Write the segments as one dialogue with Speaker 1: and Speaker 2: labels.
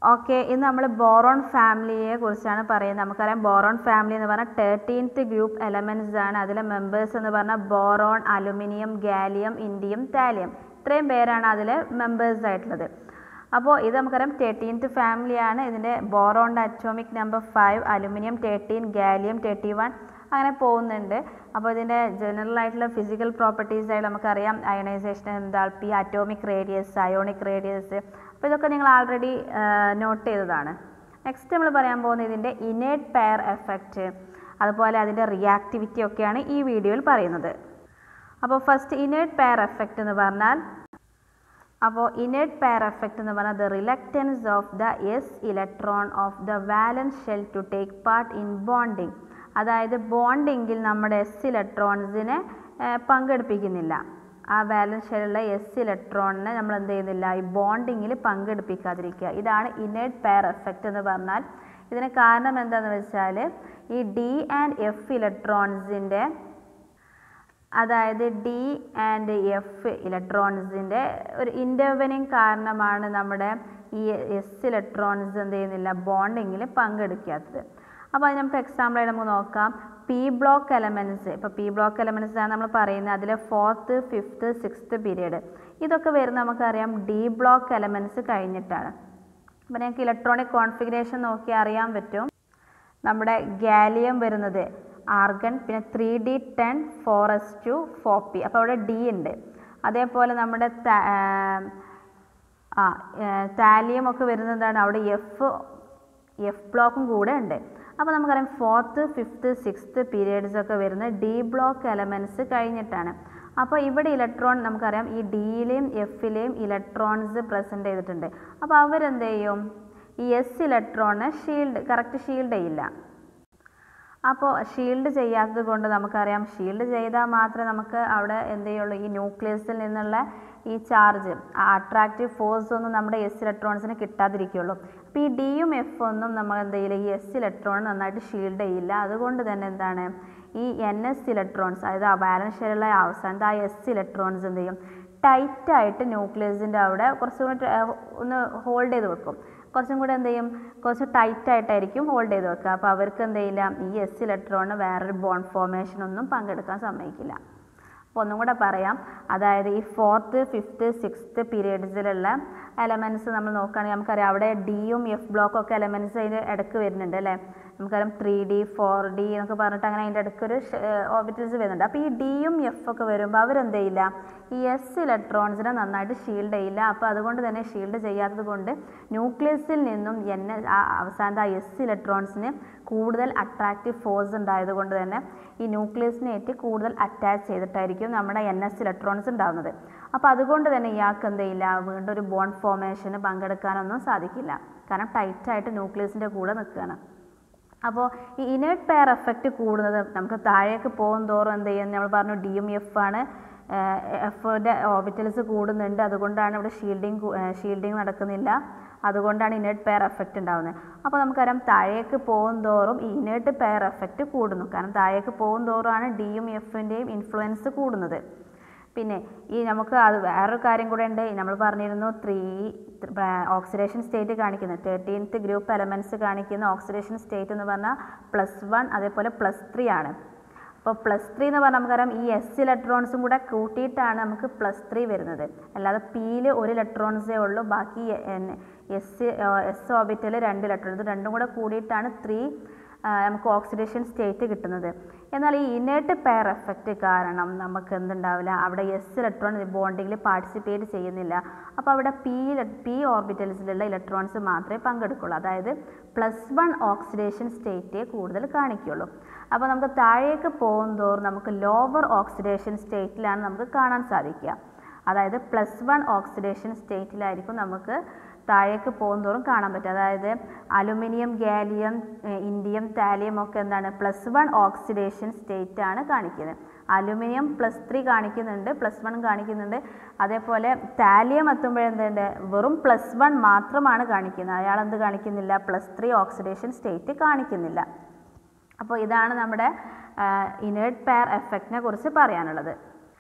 Speaker 1: okay ഇന്ന് നമ്മൾ boron ഫാമിലിയെ കുറിച്ചാണ് പറയുന്നത് നമുക്കറിയാം ബോറോൺ ഫാമിലി എന്ന് പറഞ്ഞാൽ തേർട്ടീൻത്ത് ഗ്രൂപ്പ് എലമെൻറ്റ്സ് ആണ് അതിലെ മെമ്പേഴ്സ് എന്ന് പറഞ്ഞാൽ boron aluminium gallium indium thallium ഇത്രയും പേരാണ് അതിൽ മെമ്പേഴ്സ് ആയിട്ടുള്ളത് അപ്പോൾ ഇത് നമുക്കറിയാം തേർട്ടീൻത്ത് ഫാമിലിയാണ് ഇതിൻ്റെ ബോറോണിൻ്റെ atomic number five aluminium thirteen gallium thirty one അങ്ങനെ പോകുന്നുണ്ട് അപ്പോൾ ഇതിൻ്റെ ജനറൽ ആയിട്ടുള്ള ഫിസിക്കൽ പ്രോപ്പർട്ടീസ് ആയിട്ട് നമുക്കറിയാം ionisation enthalpy atomic radius ionic radius അപ്പോൾ ഇതൊക്കെ നിങ്ങൾ ആൾറെഡി നോട്ട് ചെയ്തതാണ് നെക്സ്റ്റ് നമ്മൾ പറയാൻ പോകുന്നത് ഇതിൻ്റെ ഇനേറ്റ് പെയർ എഫക്റ്റ് അതുപോലെ അതിൻ്റെ റിയാക്ടിവിറ്റി ഒക്കെയാണ് ഈ വീഡിയോയിൽ പറയുന്നത് അപ്പോൾ ഫസ്റ്റ് ഇനേറ്റ് പെയർ എഫക്റ്റ് എന്ന് പറഞ്ഞാൽ അപ്പോൾ ഇനേറ്റ് പെയർ എഫക്റ്റ് എന്ന് പറഞ്ഞാൽ the reluctance of the s electron of the valence shell to take part in bonding അതായത് ബോണ്ടിങ്ങിൽ നമ്മുടെ എസ് ഇലക്ട്രോൺസിനെ പങ്കെടുപ്പിക്കുന്നില്ല ആ വാലൻസ് ഷെല്ലുള്ള എസ് ഇലക്ട്രോണിനെ നമ്മൾ എന്ത് ചെയ്യുന്നില്ല ഈ ബോണ്ടിങ്ങിൽ പങ്കെടുപ്പിക്കാതിരിക്കുക ഇതാണ് ഇനേറ്റ് പെയർ എഫക്റ്റ് എന്ന് പറഞ്ഞാൽ ഇതിന് കാരണം എന്താണെന്ന് വെച്ചാൽ ഈ ഡി ആൻഡ് എഫ് ഇലക്ട്രോൺസിൻ്റെ അതായത് ഡി ആൻഡ് എഫ് ഇലക്ട്രോൺസിൻ്റെ ഒരു ഇൻ്റർവെനിങ് കാരണമാണ് നമ്മുടെ ഈ എസ് ഇലക്ട്രോൺസ് എന്ത് ചെയ്യുന്നില്ല ബോണ്ടിങ്ങിൽ പങ്കെടുക്കാത്തത് അപ്പോൾ അത് നമുക്ക് എക്സാമ്പിളായിട്ട് നമുക്ക് നോക്കാം പി ബ്ലോക്ക് എലമെൻറ്റ്സ് ഇപ്പോൾ പി ബ്ലോക്ക് എലമെൻറ്റ്സ് ആണ് നമ്മൾ പറയുന്നത് അതിലെ ഫോർത്ത് ഫിഫ്ത്ത് സിക്സ്ത്ത് പീരീഡ് ഇതൊക്കെ വരുന്നത് നമുക്കറിയാം ഡി ബ്ലോക്ക് എലമെൻറ്റ്സ് കഴിഞ്ഞിട്ടാണ് അപ്പോൾ നിങ്ങൾക്ക് ഇലക്ട്രോണിക് കോൺഫിഗറേഷൻ നോക്കി അറിയാൻ പറ്റും നമ്മുടെ ഗാലിയം വരുന്നത് ആർഗൺ പിന്നെ three d ten four s two four p അപ്പോൾ അവിടെ ഡി ഉണ്ട് അതേപോലെ നമ്മുടെ ആ താലിയം ഒക്കെ വരുന്നതാണ് അവിടെ എഫ് എഫ് ബ്ലോക്കും കൂടെ ഉണ്ട് അപ്പോൾ നമുക്കറിയാം ഫോർത്ത് ഫിഫ്ത്ത് സിക്സ്ത്ത് പീരിയഡ്സ് ഒക്കെ വരുന്നത് ഡി ബ്ലോക്ക് എലമെൻറ്റ്സ് കഴിഞ്ഞിട്ടാണ് അപ്പോൾ ഇവിടെ ഇലക്ട്രോൺ നമുക്കറിയാം ഈ ഡിയിലെയും എഫിലെയും ഇലക്ട്രോൺസ് പ്രസൻറ്റ് ചെയ്തിട്ടുണ്ട് അപ്പോൾ അവരെന്ത് ചെയ്യും ഈ എസ് ഇലക്ട്രോണിനെ ഷീൽഡ് കറക്റ്റ് ഷീൽഡ് ചെയ്യില്ല അപ്പോൾ ഷീൽഡ് ചെയ്യാത്തത് കൊണ്ട് നമുക്കറിയാം ഷീൽഡ് ചെയ്താൽ മാത്രമേ നമുക്ക് അവിടെ എന്ത് ചെയ്യുള്ളൂ ഈ ന്യൂക്ലിയസിൽ നിന്നുള്ള ഈ ചാർജ് ആ അട്രാക്റ്റീവ് ഫോഴ്സ് ഒന്നും നമ്മുടെ എസ് ഇലക്ട്രോൺസിന് കിട്ടാതിരിക്കുള്ളൂ അപ്പോൾ ഈ ഡിയും എഫ് ഒന്നും നമ്മൾ എന്ത് ചെയ്യില്ല ഈ എസ് ഇലക്ട്രോൺ നന്നായിട്ട് ഷീൽഡ് ചെയ്യില്ല അതുകൊണ്ട് തന്നെ എന്താണ് ഈ എൻ എസ് ഇലക്ട്രോൺസ് അതായത് ആ ബാലൻസ് ഷെയറുള്ള അവസാനത്തെ ആ എസ് ഇലക്ട്രോൺസ് എന്ത് ചെയ്യും ടൈറ്റായിട്ട് ന്യൂക്ലിയസിൻ്റെ അവിടെ കുറച്ചും കൂടി ഒന്ന് ഹോൾഡ് ചെയ്ത് വെക്കും കുറച്ചും കൂടെ എന്ത് ചെയ്യും കുറച്ച് ടൈറ്റ് ആയിട്ടായിരിക്കും ഹോൾഡ് ചെയ്ത് വെക്കുക അപ്പോൾ അവർക്ക് എന്ത് ചെയ്യില്ല ഈ എസ് ഇലക്ട്രോണിന് വേറൊരു ബോണ്ട് ഫോർമേഷൻ ഒന്നും പങ്കെടുക്കാൻ സമ്മതിക്കില്ല അപ്പോൾ ഒന്നും കൂടെ പറയാം അതായത് ഈ ഫോർത്ത് ഫിഫ്ത്ത് സിക്സ്ത്ത് പീരീഡ്സിലുള്ള എലമെൻറ്റ്സ് നമ്മൾ നോക്കുകയാണെങ്കിൽ നമുക്കറിയാം അവിടെ ഡിയും എഫ് ബ്ലോക്കും ഒക്കെ എലമെൻറ്റ്സ് അതിൻ്റെ ഇടയ്ക്ക് വരുന്നുണ്ട് അല്ലേ നമുക്കറിയാം ത്രീ ഡി ഫോർ ഡി എന്നൊക്കെ പറഞ്ഞിട്ട് അങ്ങനെ അതിൻ്റെ ഇടയ്ക്ക് ഒരു ഓർബിറ്റൽസ് വരുന്നുണ്ട് അപ്പോൾ ഈ ഡിയും എഫ് ഒക്കെ വരുമ്പോൾ അവരെന്ത് ചെയ്യില്ല ഈ എസ് ഇലക്ട്രോൺസിനെ നന്നായിട്ട് ഷീൽഡ് ചെയ്യില്ല അപ്പോൾ അതുകൊണ്ട് തന്നെ ഷീൽഡ് ചെയ്യാത്തത് കൊണ്ട് ന്യൂക്ലിയസിൽ നിന്നും എൻ അവസാനത്തെ ആ എസ് ഇലക്ട്രോൺസിന് കൂടുതൽ അട്രാക്റ്റീവ് ഫോഴ്സ് ഉണ്ടായത് കൊണ്ട് തന്നെ ഈ ന്യൂക്ലിയസിനേറ്റ് കൂടുതൽ അറ്റാച്ച് ചെയ്തിട്ടായിരിക്കും നമ്മുടെ എൻ എസ് ഇലക്ട്രോൺസ് ഉണ്ടാകുന്നത് അപ്പോൾ അതുകൊണ്ട് തന്നെ ഇയാൾക്ക് എന്ത് ചെയ്യില്ല വീണ്ടും ഒരു ബോണ്ട് ഫോർമേഷന് പങ്കെടുക്കാനൊന്നും സാധിക്കില്ല കാരണം ടൈറ്റായിട്ട് ന്യൂക്ലിയസിൻ്റെ കൂടെ നിൽക്കുകയാണ് അപ്പോൾ ഈ ഇനേർട്ട് പെയർ എഫക്റ്റ് കൂടുന്നത് നമുക്ക് താഴേക്ക് പോകും തോറും എന്ത് ചെയ്യും നമ്മൾ പറഞ്ഞു ഡി എം എഫ് ആണ് എഫിൻ്റെ ഓർബിറ്റൽസ് കൂടുന്നുണ്ട് അതുകൊണ്ടാണ് ഇവിടെ ഷീൽഡിങ് ഷീൽഡിങ് നടക്കുന്നില്ല അതുകൊണ്ടാണ് ഇനേർട്ട് പെയർ എഫക്റ്റ് ഉണ്ടാകുന്നത് അപ്പോൾ നമുക്കറിയാം താഴേക്ക് പോകും തോറും ഈ ഇനേർട്ട് പെയർ എഫക്റ്റ് കൂടുന്നു കാരണം താഴേക്ക് പോകും തോറുമാണ് ഡിയും എഫിൻ്റെയും ഇൻഫ്ലുവൻസ് കൂടുന്നത് പിന്നെ ഈ നമുക്ക് അത് വേറൊരു കാര്യം കൂടെ ഉണ്ട് നമ്മൾ പറഞ്ഞിരുന്നു ത്രീ ഓക്സിഡേഷൻ സ്റ്റേറ്റ് കാണിക്കുന്നത് തേർട്ടീൻത്ത് ഗ്രൂപ്പ് എലമെൻറ്റ്സ് കാണിക്കുന്ന ഓക്സിഡേഷൻ സ്റ്റേറ്റ് എന്ന് പറഞ്ഞാൽ പ്ലസ് വൺ അതേപോലെ പ്ലസ് ത്രീ ആണ് അപ്പോൾ പ്ലസ് ത്രീ എന്ന് പറഞ്ഞാൽ നമുക്കറിയാം ഈ എസ് ഇലക്ട്രോൺസും കൂടെ കൂട്ടിയിട്ടാണ് നമുക്ക് പ്ലസ് ത്രീ വരുന്നത് അല്ലാതെ പിയിൽ ഒരു ഇലക്ട്രോൺസേ ഉള്ളൂ ബാക്കി എസ് എസ് ഓർബിറ്റൽ രണ്ട് ഇലക്ട്രോൺസ് രണ്ടും കൂടെ കൂടിയിട്ടാണ് ത്രീ നമുക്ക് ഓക്സിഡേഷൻ സ്റ്റേറ്റ് കിട്ടുന്നത് എന്നാൽ ഈ ഇനേർട്ട് പെയർ എഫക്റ്റ് കാരണം നമുക്ക് എന്തുണ്ടാവില്ല അവിടെ എസ് ഇലക്ട്രോൺ ബോണ്ടിങ്ങിൽ പാർട്ടിസിപ്പേറ്റ് ചെയ്യുന്നില്ല അപ്പോൾ അവിടെ പി പി ഓർബിറ്റൽസിലുള്ള ഇലക്ട്രോൺസ് മാത്രമേ പങ്കെടുക്കുള്ളൂ അതായത് പ്ലസ് വൺ ഓക്സിഡേഷൻ സ്റ്റേറ്റേ കൂടുതൽ കാണിക്കുള്ളൂ അപ്പോൾ നമുക്ക് താഴേക്ക് പോകും തോറും നമുക്ക് ലോവർ ഓക്സിഡേഷൻ സ്റ്റേറ്റിലാണ് നമുക്ക് കാണാൻ സാധിക്കുക അതായത് പ്ലസ് വൺ ഓക്സിഡേഷൻ സ്റ്റേറ്റിലായിരിക്കും നമുക്ക് താഴേക്ക് പോകുന്തോറും കാണാൻ പറ്റും അതായത് അലുമിനിയം ഗാലിയം ഇൻഡിയം താലിയം ഒക്കെ എന്താണ് പ്ലസ് വൺ ഓക്സിഡേഷൻ സ്റ്റേറ്റ് ആണ് കാണിക്കുന്നത് അലുമിനിയം പ്ലസ് ത്രീ കാണിക്കുന്നുണ്ട് പ്ലസ് വൺ കാണിക്കുന്നുണ്ട് അതേപോലെ താലിയം എത്തുമ്പോഴെന്തുണ്ട് വെറും പ്ലസ് വൺ മാത്രമാണ് കാണിക്കുന്നത് അയാൾ എന്ത് കാണിക്കുന്നില്ല പ്ലസ് ത്രീ ഓക്സിഡേഷൻ സ്റ്റേറ്റ് കാണിക്കുന്നില്ല അപ്പോൾ ഇതാണ് നമ്മുടെ ഇനേർട്ട് പെയർ എഫക്റ്റിനെ കുറിച്ച് പറയാനുള്ളത്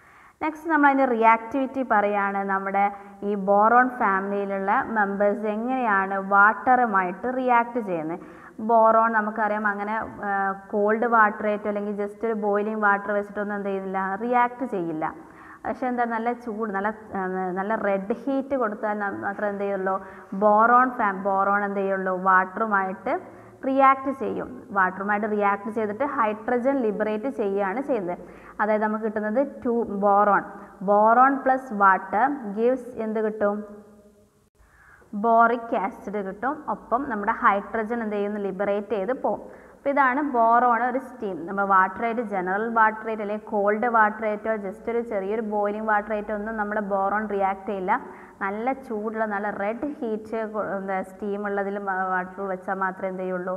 Speaker 1: നെക്സ്റ്റ് നമ്മൾ അതിൻ്റെ റിയാക്ടിവിറ്റി പറയുകയാണ് നമ്മുടെ ഈ ബോറോൺ ഫാമിലിയിലുള്ള മെമ്പേഴ്സ് എങ്ങനെയാണ് വാട്ടറുമായിട്ട് റിയാക്ട് ചെയ്യുന്നത് ബോറോൺ നമുക്കറിയാം അങ്ങനെ കോൾഡ് വാട്ടറായിട്ടോ അല്ലെങ്കിൽ ജസ്റ്റ് ഒരു ബോയിലിംഗ് വാട്ടർ വെച്ചിട്ടൊന്നും എന്ത് ചെയ്യുന്നില്ല റിയാക്ട് ചെയ്യില്ല പക്ഷേ എന്താ നല്ല ചൂട് നല്ല ആ, നല്ല റെഡ് ഹീറ്റ് കൊടുത്താൽ ന- മാത്രമേ എന്ത് ചെയ്യുള്ളൂ ബോറോൺ ഫാ ബോറോൺ എന്ത് ചെയ്യുള്ളൂ വാട്ടറുമായിട്ട് റിയാക്ട് ചെയ്യും വാട്ടറുമായിട്ട് റിയാക്ട് ചെയ്തിട്ട് ഹൈഡ്രജൻ ലിബറേറ്റ് ചെയ്യുകയാണ് ചെയ്യുന്നത് അതായത് നമുക്ക് കിട്ടുന്നത് two boron boron plus water gives എന്ത് കിട്ടും ബോറിക് ആസിഡ് കിട്ടും ഒപ്പം നമ്മുടെ ഹൈഡ്രജൻ എന്ത് ചെയ്യുന്നു ലിബറേറ്റ് ചെയ്ത് പോകും അപ്പോൾ ഇതാണ് ബോറോൺ ഒരു സ്റ്റീം നമ്മൾ വാട്ടറേറ്റ് ജനറൽ വാട്ടറേറ്റ് അല്ലെങ്കിൽ കോൾഡ് വാട്ടറേറ്റോ ജസ്റ്റ് ഒരു ചെറിയൊരു ബോയിലിംഗ് വാട്ടറേറ്റോ ഒന്നും നമ്മുടെ ബോറോൺ റിയാക്ട് ചെയ്യില്ല നല്ല ചൂടുള്ള നല്ല റെഡ് ഹീറ്റ് എന്താ സ്റ്റീം ഉള്ളതിൽ വാട്ടർ വെച്ചാൽ മാത്രമേ എന്ത് ചെയ്യുള്ളൂ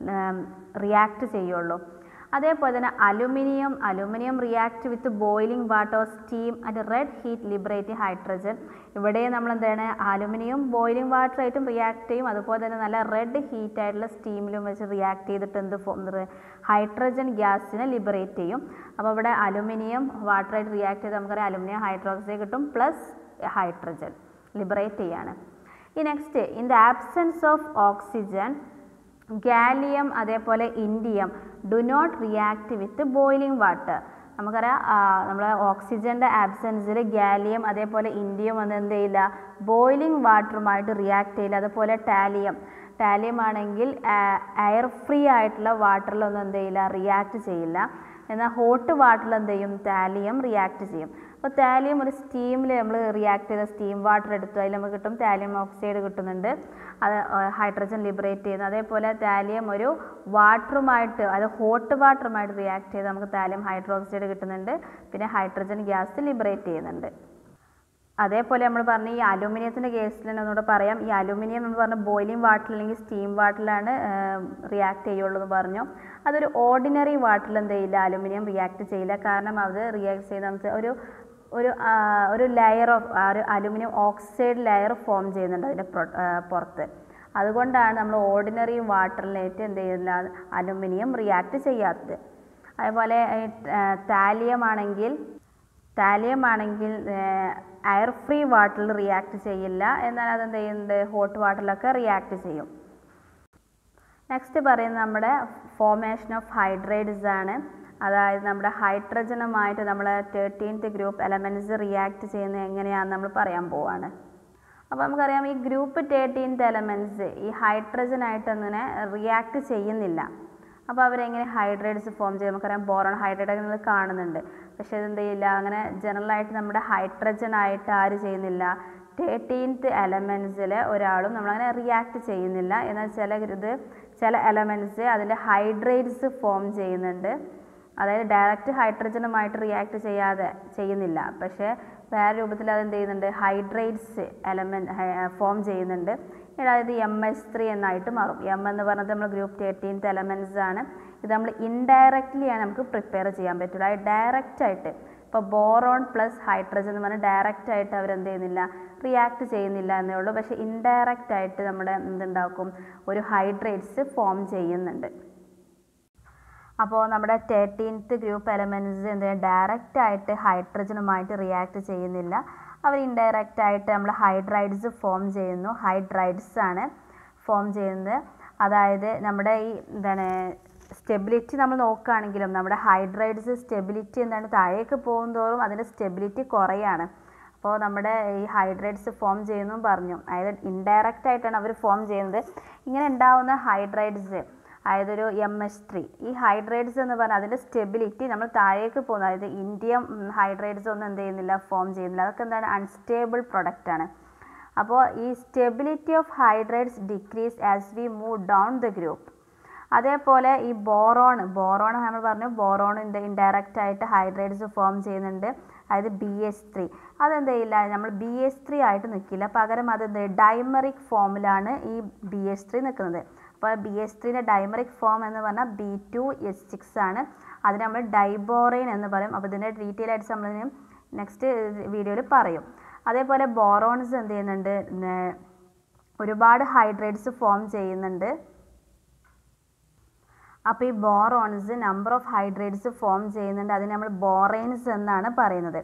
Speaker 1: റിയാക്ട് ചെയ്യുള്ളൂ അതേപോലെ തന്നെ aluminium aluminium react with boiling water steam at red heat liberate hydrogen ഇവിടെ നമ്മൾ എന്താണ് അലുമിനിയം ബോയിലിംഗ് വാട്ടർ ആയിട്ടും റിയാക്ട് ചെയ്യും അതുപോലെ തന്നെ നല്ല റെഡ് ഹീറ്റ് ആയിട്ടുള്ള സ്റ്റീമിലും വെച്ച് റിയാക്ട് ചെയ്തിട്ട് എന്ത് ഹൈഡ്രജൻ ഗ്യാസിനെ ലിബറേറ്റ് ചെയ്യും അപ്പോൾ ഇവിടെ അലുമിനിയം വാട്ടറായിട്ട് റിയാക്ട് ചെയ്ത് നമുക്കറിയാം അലുമിനിയം ഹൈഡ്രോക്സൈഡ് കിട്ടും പ്ലസ് ഹൈഡ്രജൻ ലിബറേറ്റ് ചെയ്യാണ് ഈ next in the absence of oxygen gallium അതേപോലെ indium do not react with boiling water നമുക്കറിയാം നമ്മൾ ഓക്സിജൻ്റെ ആബ്സെൻസിൽ ഗാലിയം അതേപോലെ ഇൻഡിയം ഒന്നും എന്ത് ചെയ്യില്ല ബോയിലിംഗ് വാട്ടറുമായിട്ട് റിയാക്ട് ചെയ്യില്ല അതുപോലെ ടാലിയം ടാലിയം ആണെങ്കിൽ എയർ ഫ്രീ ആയിട്ടുള്ള വാട്ടറിലൊന്നും എന്ത് ചെയ്യില്ല റിയാക്ട് ചെയ്യില്ല എന്നാൽ ഹോട്ട് വാട്ടറിൽ എന്ത് ചെയ്യും താലിയം റിയാക്ട് ചെയ്യും അപ്പോൾ താലിയം ഒരു സ്റ്റീമിൽ നമ്മൾ റിയാക്ട് ചെയ്ത സ്റ്റീം വാട്ടർ എടുത്തു അതിൽ നമുക്ക് കിട്ടും താലിയം ഓക്സൈഡ് കിട്ടുന്നുണ്ട് അത് ഹൈഡ്രജൻ ലിബറേറ്റ് ചെയ്യുന്നു അതേപോലെ താലിയം ഒരു വാട്ടറുമായിട്ട് അത് ഹോട്ട് വാട്ടറുമായിട്ട് റിയാക്ട് ചെയ്ത് നമുക്ക് താലിയം ഹൈഡ്രോക്സൈഡ് കിട്ടുന്നുണ്ട് പിന്നെ ഹൈഡ്രജൻ ഗ്യാസ് ലിബറേറ്റ് ചെയ്യുന്നുണ്ട് അതേപോലെ നമ്മൾ പറഞ്ഞ ഈ അലുമിനിയത്തിൻ്റെ കേസിൽ തന്നെ ഒന്നുകൂടെ പറയാം ഈ അലുമിനിയം എന്ന് പറഞ്ഞ ബോയിലിംഗ് വാട്ടർ അല്ലെങ്കിൽ സ്റ്റീം വാട്ടറിലാണ് റിയാക്ട് ചെയ്യുള്ളൂ എന്ന് പറഞ്ഞു അതൊരു ഓർഡിനറി വാട്ടറിൽ എന്ത് ചെയ്യില്ല അലുമിനിയം റിയാക്ട് ചെയ്യില്ല കാരണം അത് റിയാക്ട് ചെയ്ത് നമുക്ക് ഒരു ഒരു ആ, ഒരു ലെയർ ഓഫ് ഒരു അലുമിനിയം ഓക്സൈഡ് ലെയർ ഫോം ചെയ്യുന്നുണ്ട് അതിൻ്റെ പ്രൊ- ആ, പുറത്ത് അതുകൊണ്ടാണ് നമ്മൾ ഓർഡിനറി വാട്ടറിലേറ്റ് എന്ത് ചെയ്യുന്നില്ല അലുമിനിയം റിയാക്ട് ചെയ്യാത്തത് അതുപോലെ താലിയം ആണെങ്കിൽ താലിയം ആണെങ്കിൽ എയർ ഫ്രീ വാട്ടറിൽ റിയാക്ട് ചെയ്യില്ല എന്നാൽ അതെന്ത് ചെയ്യുന്നുണ്ട് ഹോട്ട് വാട്ടറിലൊക്കെ റിയാക്ട് ചെയ്യും നെക്സ്റ്റ് പറയുന്നത് നമ്മുടെ ഫോർമേഷൻ ഓഫ് ഹൈഡ്രേറ്റ്സ് ആണ് അതായത് നമ്മുടെ ഹൈഡ്രജനുമായിട്ട് നമ്മൾ തേർട്ടീൻത്ത് ഗ്രൂപ്പ് എലമെൻറ്റ്സ് റിയാക്ട് ചെയ്യുന്നത് എങ്ങനെയാണെന്ന് നമ്മൾ പറയാൻ പോവാണ് അപ്പോൾ നമുക്കറിയാം ഈ ഗ്രൂപ്പ് തേർട്ടീൻത്ത് എലമെൻറ്റ്സ് ഈ ഹൈഡ്രജനായിട്ട് അങ്ങനെ റിയാക്ട് ചെയ്യുന്നില്ല അപ്പോൾ അവരെങ്ങനെ ഹൈഡ്രേറ്റ്സ് ഫോം ചെയ്യും നമുക്കറിയാം ബോറോൺ ഹൈഡ്രേറ്റ് നമ്മൾ കാണുന്നുണ്ട് പക്ഷേ ഇതെന്ത് ചെയ്യില്ല അങ്ങനെ ജനറലായിട്ട് നമ്മുടെ ഹൈഡ്രജൻ ആയിട്ട് ആര് ചെയ്യുന്നില്ല തേർട്ടീൻത്ത് എലമെൻറ്റ്സിൽ ഒരാളും നമ്മളങ്ങനെ റിയാക്ട് ചെയ്യുന്നില്ല എന്നാൽ ചില ഇത് ചില എലമെൻറ്റ്സ് അതിൻ്റെ ഹൈഡ്രേറ്റ്സ് ഫോം ചെയ്യുന്നുണ്ട് അതായത് ഡയറക്റ്റ് ഹൈഡ്രജനുമായിട്ട് റിയാക്ട് ചെയ്യാതെ ചെയ്യുന്നില്ല പക്ഷേ വേറെ രൂപത്തിൽ അത് എന്ത് ചെയ്യുന്നുണ്ട് ഹൈഡ്രേറ്റ്സ് എലമെൻറ്റ് ഫോം ചെയ്യുന്നുണ്ട് അതായത് എം എസ് ത്രീ എന്നായിട്ട് മാറും എം എന്ന് പറഞ്ഞത് നമ്മൾ ഗ്രൂപ്പ് തേർട്ടീൻത്ത് എലമെൻറ്റ്സ് ആണ് ഇത് നമ്മൾ ഇൻഡയറക്റ്റ്ലി ആണ് നമുക്ക് പ്രിപ്പയർ ചെയ്യാൻ പറ്റുള്ളൂ അത് ഡയറക്റ്റ് ആയിട്ട് ഇപ്പോൾ ബോറോൺ പ്ലസ് ഹൈഡ്രജൻ എന്ന് പറഞ്ഞാൽ ഡയറക്റ്റ് ആയിട്ട് അവരെന്ത് ചെയ്യുന്നില്ല റിയാക്ട് ചെയ്യുന്നില്ല എന്നേ ഉള്ളൂ പക്ഷേ ഇൻഡയറക്റ്റ് ആയിട്ട് നമ്മുടെ എന്തുണ്ടാക്കും ഒരു ഹൈഡ്രേറ്റ്സ് ഫോം ചെയ്യുന്നുണ്ട് അപ്പോൾ നമ്മുടെ തേർട്ടീൻത്ത് ഗ്രൂപ്പ് എലമെൻറ്റ്സ് എന്ത് ഡയറക്റ്റ് ആയിട്ട് ഹൈഡ്രജനുമായിട്ട് റിയാക്ട് ചെയ്യുന്നില്ല അവർ ഇൻഡയറക്റ്റ് ആയിട്ട് നമ്മൾ ഹൈഡ്രൈഡ്സ് ഫോം ചെയ്യുന്നു ഹൈഡ്രൈഡ്സ് ആണ് ഫോം ചെയ്യുന്നത് അതായത് നമ്മുടെ ഈ എന്താണ് സ്റ്റെബിലിറ്റി നമ്മൾ നോക്കുകയാണെങ്കിലും നമ്മുടെ ഹൈഡ്രൈഡ്സ് സ്റ്റെബിലിറ്റി എന്താണ് താഴേക്ക് പോകും തോറും അതിൻ്റെ സ്റ്റെബിലിറ്റി കുറയാണ് അപ്പോൾ നമ്മുടെ ഈ ഹൈഡ്രൈഡ്സ് ഫോം ചെയ്യുന്നു പറഞ്ഞു അതായത് ഇൻഡയറക്റ്റ് ആയിട്ടാണ് അവർ ഫോം ചെയ്യുന്നത് ഇങ്ങനെ ഉണ്ടാവുന്ന ഹൈഡ്രൈഡ്സ് അതായത് ഒരു എം എസ് ത്രീ ഈ ഹൈഡ്രേറ്റ്സ് എന്ന് പറഞ്ഞാൽ അതിൻ്റെ സ്റ്റെബിലിറ്റി നമ്മൾ താഴേക്ക് പോകുന്നത് അതായത് ഇന്ത്യം ഹൈഡ്രേറ്റ്സ് ഒന്നും എന്ത് ചെയ്യുന്നില്ല ഫോം ചെയ്യുന്നില്ല അതൊക്കെ എന്താണ് അൺസ്റ്റേബിൾ പ്രൊഡക്റ്റ് ആണ് അപ്പോൾ ഈ stability of hydrates decrease as we move down the group അതേപോലെ ഈ ബോറോൺ ബോറോൺ നമ്മൾ പറഞ്ഞു ബോറോൺ ഇൻഡയറക്റ്റ് ആയിട്ട് ഹൈഡ്രേറ്റ്സ് ഫോം ചെയ്യുന്നുണ്ട് അതായത് ബി എസ് ത്രീ അതെന്ത് ചെയ്യില്ല നമ്മൾ ബി എസ് ത്രീ ആയിട്ട് നിൽക്കില്ല പകരം അത് ഡൈമറിക് ഫോമിലാണ് ഈ ബി എസ് ത്രീ നിൽക്കുന്നത് അപ്പോൾ ബി എസ് ത്രീൻ്റെ ഡൈമറിക് ഫോം എന്ന് പറഞ്ഞാൽ ബി ടു എസ് സിക്സ് ആണ് അതിന് നമ്മൾ ഡൈബോറൈൻ എന്ന് പറയും അപ്പോൾ ഇതിൻ്റെ ഡീറ്റെയിൽ ആയിട്ട് നമ്മൾ നെക്സ്റ്റ് വീഡിയോയിൽ പറയും അതേപോലെ ബോറോൺസ് എന്ത് ചെയ്യുന്നുണ്ട് ന- ഒരുപാട് ഹൈഡ്രേറ്റ്സ് ഫോം ചെയ്യുന്നുണ്ട് അപ്പോൾ ഈ borons number of hydrates form ചെയ്യുന്നുണ്ട് അതിന് നമ്മൾ ബോറൈൻസ് എന്നാണ് പറയുന്നത്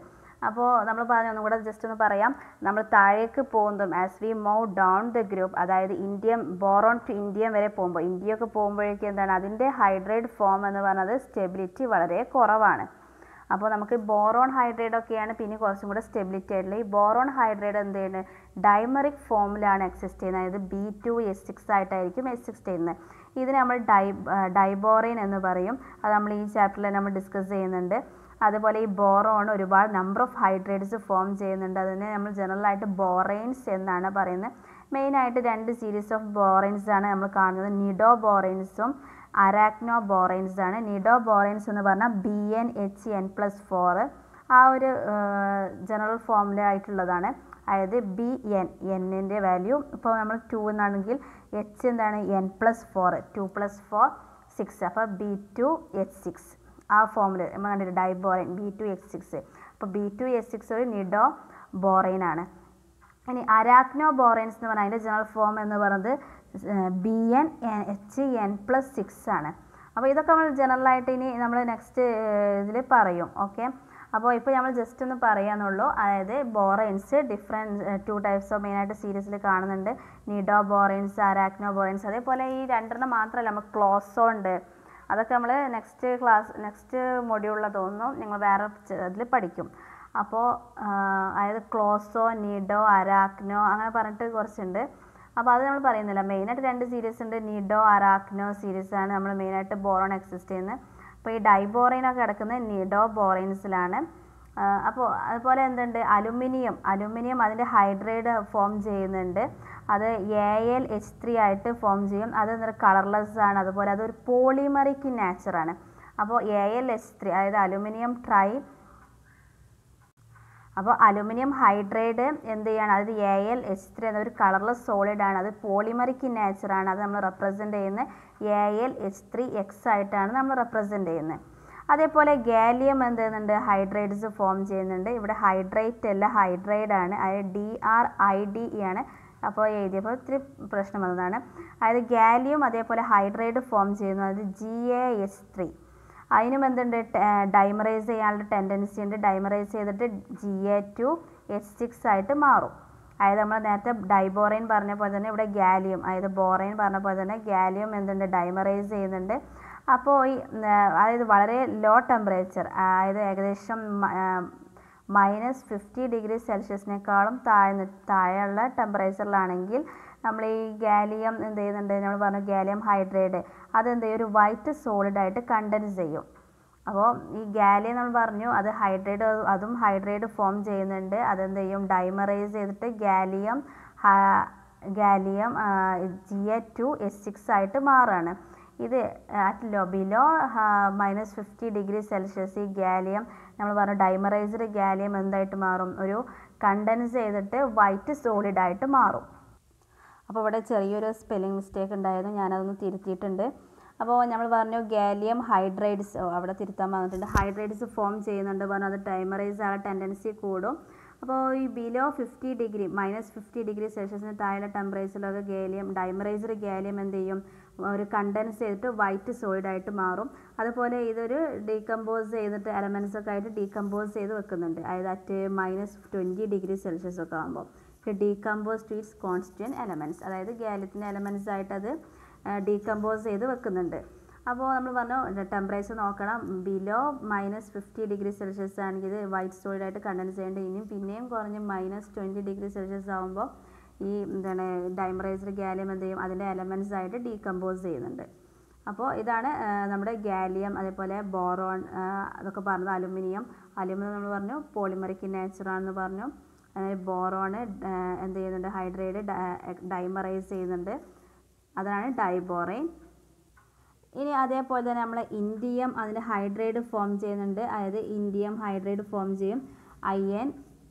Speaker 1: അപ്പോൾ നമ്മൾ പറഞ്ഞ ഒന്നും കൂടെ ജസ്റ്റ് ഒന്ന് പറയാം നമ്മൾ താഴേക്ക് പോകുന്നതും as we move down the group അതായത് ഇന്ത്യ ബോറോൺ ടു ഇന്ത്യ വരെ പോകുമ്പോൾ ഇന്ത്യയൊക്കെ പോകുമ്പോഴേക്കും എന്താണ് അതിൻ്റെ ഹൈഡ്രേറ്റ് ഫോം എന്ന് പറയുന്നത് സ്റ്റെബിലിറ്റി വളരെ കുറവാണ് അപ്പോൾ നമുക്ക് ബോറോൺ ഹൈഡ്രേറ്റ് ഒക്കെയാണ് പിന്നെ കുറച്ചും കൂടെ സ്റ്റെബിലിറ്റി ആയിട്ടുള്ളത് ഈ ബോറോൺ ഹൈഡ്രേറ്റ് എന്ത് ചെയ്യുന്നത് ഡൈമറിക് ഫോമിലാണ് എക്സിസ്റ്റ് ചെയ്യുന്നത് അതായത് ബി ടു എസ് സിക്സ് ആയിട്ടായിരിക്കും എക്സിസ്റ്റ് ചെയ്യുന്നത് ഇതിനെ നമ്മൾ ഡൈ ഡൈബോറൈൻ എന്ന് പറയും അത് നമ്മൾ ഈ ചാപ്റ്ററിൽ നമ്മൾ ഡിസ്കസ് ചെയ്യുന്നുണ്ട് അതുപോലെ ഈ ബോറോൺ ഒരുപാട് നമ്പർ ഓഫ് ഹൈഡ്രേറ്റ്സ് ഫോം ചെയ്യുന്നുണ്ട് അതിനെ നമ്മൾ ജനറലായിട്ട് ബോറൈൻസ് എന്നാണ് പറയുന്നത് മെയിനായിട്ട് രണ്ട് സീരീസ് ഓഫ് ബോറൈൻസ് ആണ് നമ്മൾ കാണുന്നത് നിഡോ ബോറൈൻസും അരാക്നോ ബോറൈൻസ് ആണ് നിഡോ ബോറൈൻസ് എന്ന് പറഞ്ഞാൽ B N H N plus four ആ ഒരു ജനറൽ ഫോമിൽ ആയിട്ടുള്ളതാണ് അതായത് ബി എൻ എന്നിൻ്റെ വാല്യൂ ഇപ്പോൾ നമ്മൾ ടു എന്നാണെങ്കിൽ എച്ച് എന്താണ് N plus four two plus four six അപ്പോൾ ബി ടു എച്ച് സിക്സ് ആ ഫോമിൽ നമ്മൾ കണ്ടിട്ട് diborane B two H six അപ്പോൾ ബി ടു എച്ച് സിക്സ് ഒരു നിഡോ ബോറൈൻ ആണ് ഇനി അരാക്നോ ബോറൈൻസ് എന്ന് പറഞ്ഞാൽ അതിൻ്റെ ജനറൽ ഫോം എന്ന് പറയുന്നത് B N H N plus six ആണ് അപ്പോൾ ഇതൊക്കെ നമ്മൾ ജനറലായിട്ട് ഇനി നമ്മൾ നെക്സ്റ്റ് ഇതിൽ പറയും ഓക്കെ അപ്പോൾ ഇപ്പോൾ നമ്മൾ ജസ്റ്റ് ഒന്ന് പറയാന്നുള്ളൂ അതായത് boranes different two types of മെയിനായിട്ട് സീരീസിൽ കാണുന്നുണ്ട് നിഡോ ബോറൈൻസ് അരാക്നോ ബോറൈൻസ് അതേപോലെ ഈ രണ്ടെണ്ണം മാത്രമല്ല നമ്മൾ ക്ലോസോ ഉണ്ട് അതൊക്കെ നമ്മൾ നെക്സ്റ്റ് ക്ലാസ് നെക്സ്റ്റ് മൊഡ്യൂളിൽ തോന്നുന്നു നിങ്ങൾ വേറെ അതിൽ പഠിക്കും അപ്പോൾ അതായത് ക്ലോസോ നിഡോ അരാക്നോ അങ്ങനെ പറഞ്ഞിട്ട് കുറച്ചുണ്ട് അപ്പോൾ അത് നമ്മൾ പറയുന്നില്ല മെയിനായിട്ട് രണ്ട് സീരീസ് ഉണ്ട് നിഡോ അരാക്നോ സീരീസ് ആണ് നമ്മൾ മെയിനായിട്ട് ബോറോൺ എക്സിസ്റ്റ് ചെയ്യുന്നത് അപ്പോൾ ഈ ഡൈബോറൈനൊക്കെ കിടക്കുന്നത് നിഡോ ബോറൈൻസിലാണ് അപ്പോൾ അതുപോലെ എന്തുണ്ട് അലുമിനിയം അലുമിനിയം അതിൻ്റെ ഹൈഡ്രേറ്റ് ഫോം ചെയ്യുന്നുണ്ട് അത് എ എൽ എച്ച് ത്രീ ആയിട്ട് ഫോം ചെയ്യും അത് എന്തൊരു കളർലെസ് ആണ് അതുപോലെ അതൊരു പോളിമറിക് നാച്ചറാണ് അപ്പോൾ എ എൽ എച്ച് ത്രീ അതായത് അലുമിനിയം ട്രൈ അപ്പോൾ അലുമിനിയം ഹൈഡ്രേറ്റ് എന്ത് ചെയ്യാണ് അത് എ എൽ എച്ച് ത്രീ എന്ന ഒരു കളർലെസ് സോളിഡ് ആണ് അത് പോളിമറിക് നാച്ചറാണ് അത് നമ്മൾ റെപ്രസെൻ്റ് ചെയ്യുന്നത് A L H three X ആയിട്ടാണ് നമ്മൾ റെപ്രസെൻ്റ് ചെയ്യുന്നത് അതേപോലെ ഗാലിയം എന്ത് ചെയ്യുന്നുണ്ട് ഹൈഡ്രേറ്റ്സ് ഫോം ചെയ്യുന്നുണ്ട് ഇവിടെ ഹൈഡ്രേറ്റ് അല്ല ഹൈഡ്രൈഡ് ആണ് അതായത് D R I D E ആണ് അപ്പോൾ എഴുതിയപ്പോൾ ഇത്തിരി പ്രശ്നം വന്നതാണ് അതായത് ഗാലിയം അതേപോലെ ഹൈഡ്രേറ്റ് ഫോം ചെയ്യുന്നു അതായത് ജി എ എസ് ത്രീ അതിനും എന്തുണ്ട് ഡൈമറൈസ് ചെയ്യാനുള്ള ടെൻഡൻസി ഉണ്ട് ഡൈമറൈസ് ചെയ്തിട്ട് G A two H six ആയിട്ട് മാറും അതായത് നമ്മൾ നേരത്തെ ഡൈബോറൈൻ പറഞ്ഞ പോലെ തന്നെ ഇവിടെ ഗാലിയം അതായത് ബോറൈൻ പറഞ്ഞ പോലെ തന്നെ ഗാലിയം എന്തുണ്ട് ഡൈമറൈസ് ചെയ്യുന്നുണ്ട് അപ്പോൾ ഈ അതായത് വളരെ ലോ ടെമ്പറേച്ചർ അതായത് ഏകദേശം മൈനസ് ഫിഫ്റ്റി ഡിഗ്രി സെൽഷ്യസിനേക്കാളും താഴ്ന്ന് താഴെയുള്ള ടെമ്പറേച്ചറിലാണെങ്കിൽ നമ്മൾ ഈ ഗാലിയം എന്ത് ചെയ്യുന്നുണ്ട് നമ്മൾ പറഞ്ഞു ഗാലിയം ഹൈഡ്രേറ്റ് അത് എന്ത് ചെയ്യും ഒരു വൈറ്റ് സോളിഡ് ആയിട്ട് കണ്ടൻസ് ചെയ്യും അപ്പോൾ ഈ ഗാലിയം നമ്മൾ പറഞ്ഞു അത് ഹൈഡ്രേറ്റ് അതും ഹൈഡ്രേറ്റ് ഫോം ചെയ്യുന്നുണ്ട് അതെന്ത് ചെയ്യും ഡൈമറൈസ് ചെയ്തിട്ട് gallium gallium G A two S six ആയിട്ട് മാറുകയാണ് ഇത് at low below minus fifty degree Celsius ഈ ഗാലിയം നമ്മൾ പറഞ്ഞു ഡൈമറൈസ്ഡ് ഗാലിയം എന്തായിട്ട് മാറും ഒരു കണ്ടൻസ് ചെയ്തിട്ട് വൈറ്റ് സോളിഡ് ആയിട്ട് മാറും അപ്പോൾ ഇവിടെ ചെറിയൊരു സ്പെല്ലിംഗ് മിസ്റ്റേക്ക് ഉണ്ടായിരുന്നു ഞാനതൊന്ന് തിരുത്തിയിട്ടുണ്ട് അപ്പോൾ നമ്മൾ പറഞ്ഞു ഗാലിയം ഹൈഡ്രേറ്റ്സ് അവിടെ തിരുത്താൻ പറഞ്ഞിട്ടുണ്ട് ഹൈഡ്രേറ്റ്സ് ഫോം ചെയ്യുന്നുണ്ട് പറഞ്ഞു അത് ടൈമറൈസ് ആ ടെൻഡൻസി കൂടും അപ്പോൾ ഈ below fifty degree minus fifty degree സെൽഷ്യസിന് താഴെ ടെമ്പറേച്ചറിലൊക്കെ ഗാലിയം ഡൈമറൈസ്ഡ് ഗാലിയം എന്ത് ചെയ്യും ഒരു കണ്ടൻസ് ചെയ്തിട്ട് വൈറ്റ് സോളിഡ് ആയിട്ട് മാറും അതുപോലെ ഇതൊരു ഡീകമ്പോസ് ചെയ്തിട്ട് എലമെൻസ് ഒക്കെ ആയിട്ട് ഡീകമ്പോസ് ചെയ്ത് വെക്കുന്നുണ്ട് അതായത് at minus twenty degree Celsius ഒക്കെ ആകുമ്പോൾ decompose to its constituent elements അതായത് ഗാലിയത്തിൻ്റെ എലമെൻറ്റ്സ് ആയിട്ട് അത് ഡീകമ്പോസ് ചെയ്ത് വെക്കുന്നുണ്ട് അപ്പോൾ നമ്മൾ പറഞ്ഞു ടെമ്പറേച്ചർ നോക്കണം below minus fifty degree Celsius ആണെങ്കിൽ ഇത് വൈറ്റ് സോളിഡ് ആയിട്ട് കണ്ടൻസ് ചെയ്യേണ്ടത് ഇനിയും പിന്നെയും കുറഞ്ഞ് മൈനസ് ട്വൻറ്റി ഡിഗ്രി സെൽഷ്യസ് ആകുമ്പോൾ ഈ എന്താണ് ഡൈമറൈസ്ഡ് ഗാലിയം എന്ത് ചെയ്യും അതിൻ്റെ എലമെൻറ്റ്സ് ആയിട്ട് ഡീകമ്പോസ് ചെയ്യുന്നുണ്ട് അപ്പോൾ ഇതാണ് നമ്മുടെ ഗാലിയം അതേപോലെ ബോറോൺ അതൊക്കെ പറഞ്ഞത് അലുമിനിയം അലുമിനിയം നമ്മൾ പറഞ്ഞു പോളിമറിക് നാച്ചുറാണെന്ന് പറഞ്ഞു ബോറോണ് എന്ത് ചെയ്യുന്നുണ്ട് ഹൈഡ്രേറ്റ് ഡൈമറൈസ് ചെയ്യുന്നുണ്ട് അതാണ് ഡൈബോറൈൻ ഇനി അതേപോലെ തന്നെ നമ്മൾ ഇൻഡിയം അതിൻ്റെ ഹൈഡ്രേറ്റ് ഫോം ചെയ്യുന്നുണ്ട് അതായത് ഇൻഡിയം ഹൈഡ്രേറ്റ് ഫോം ചെയ്യും അയൺ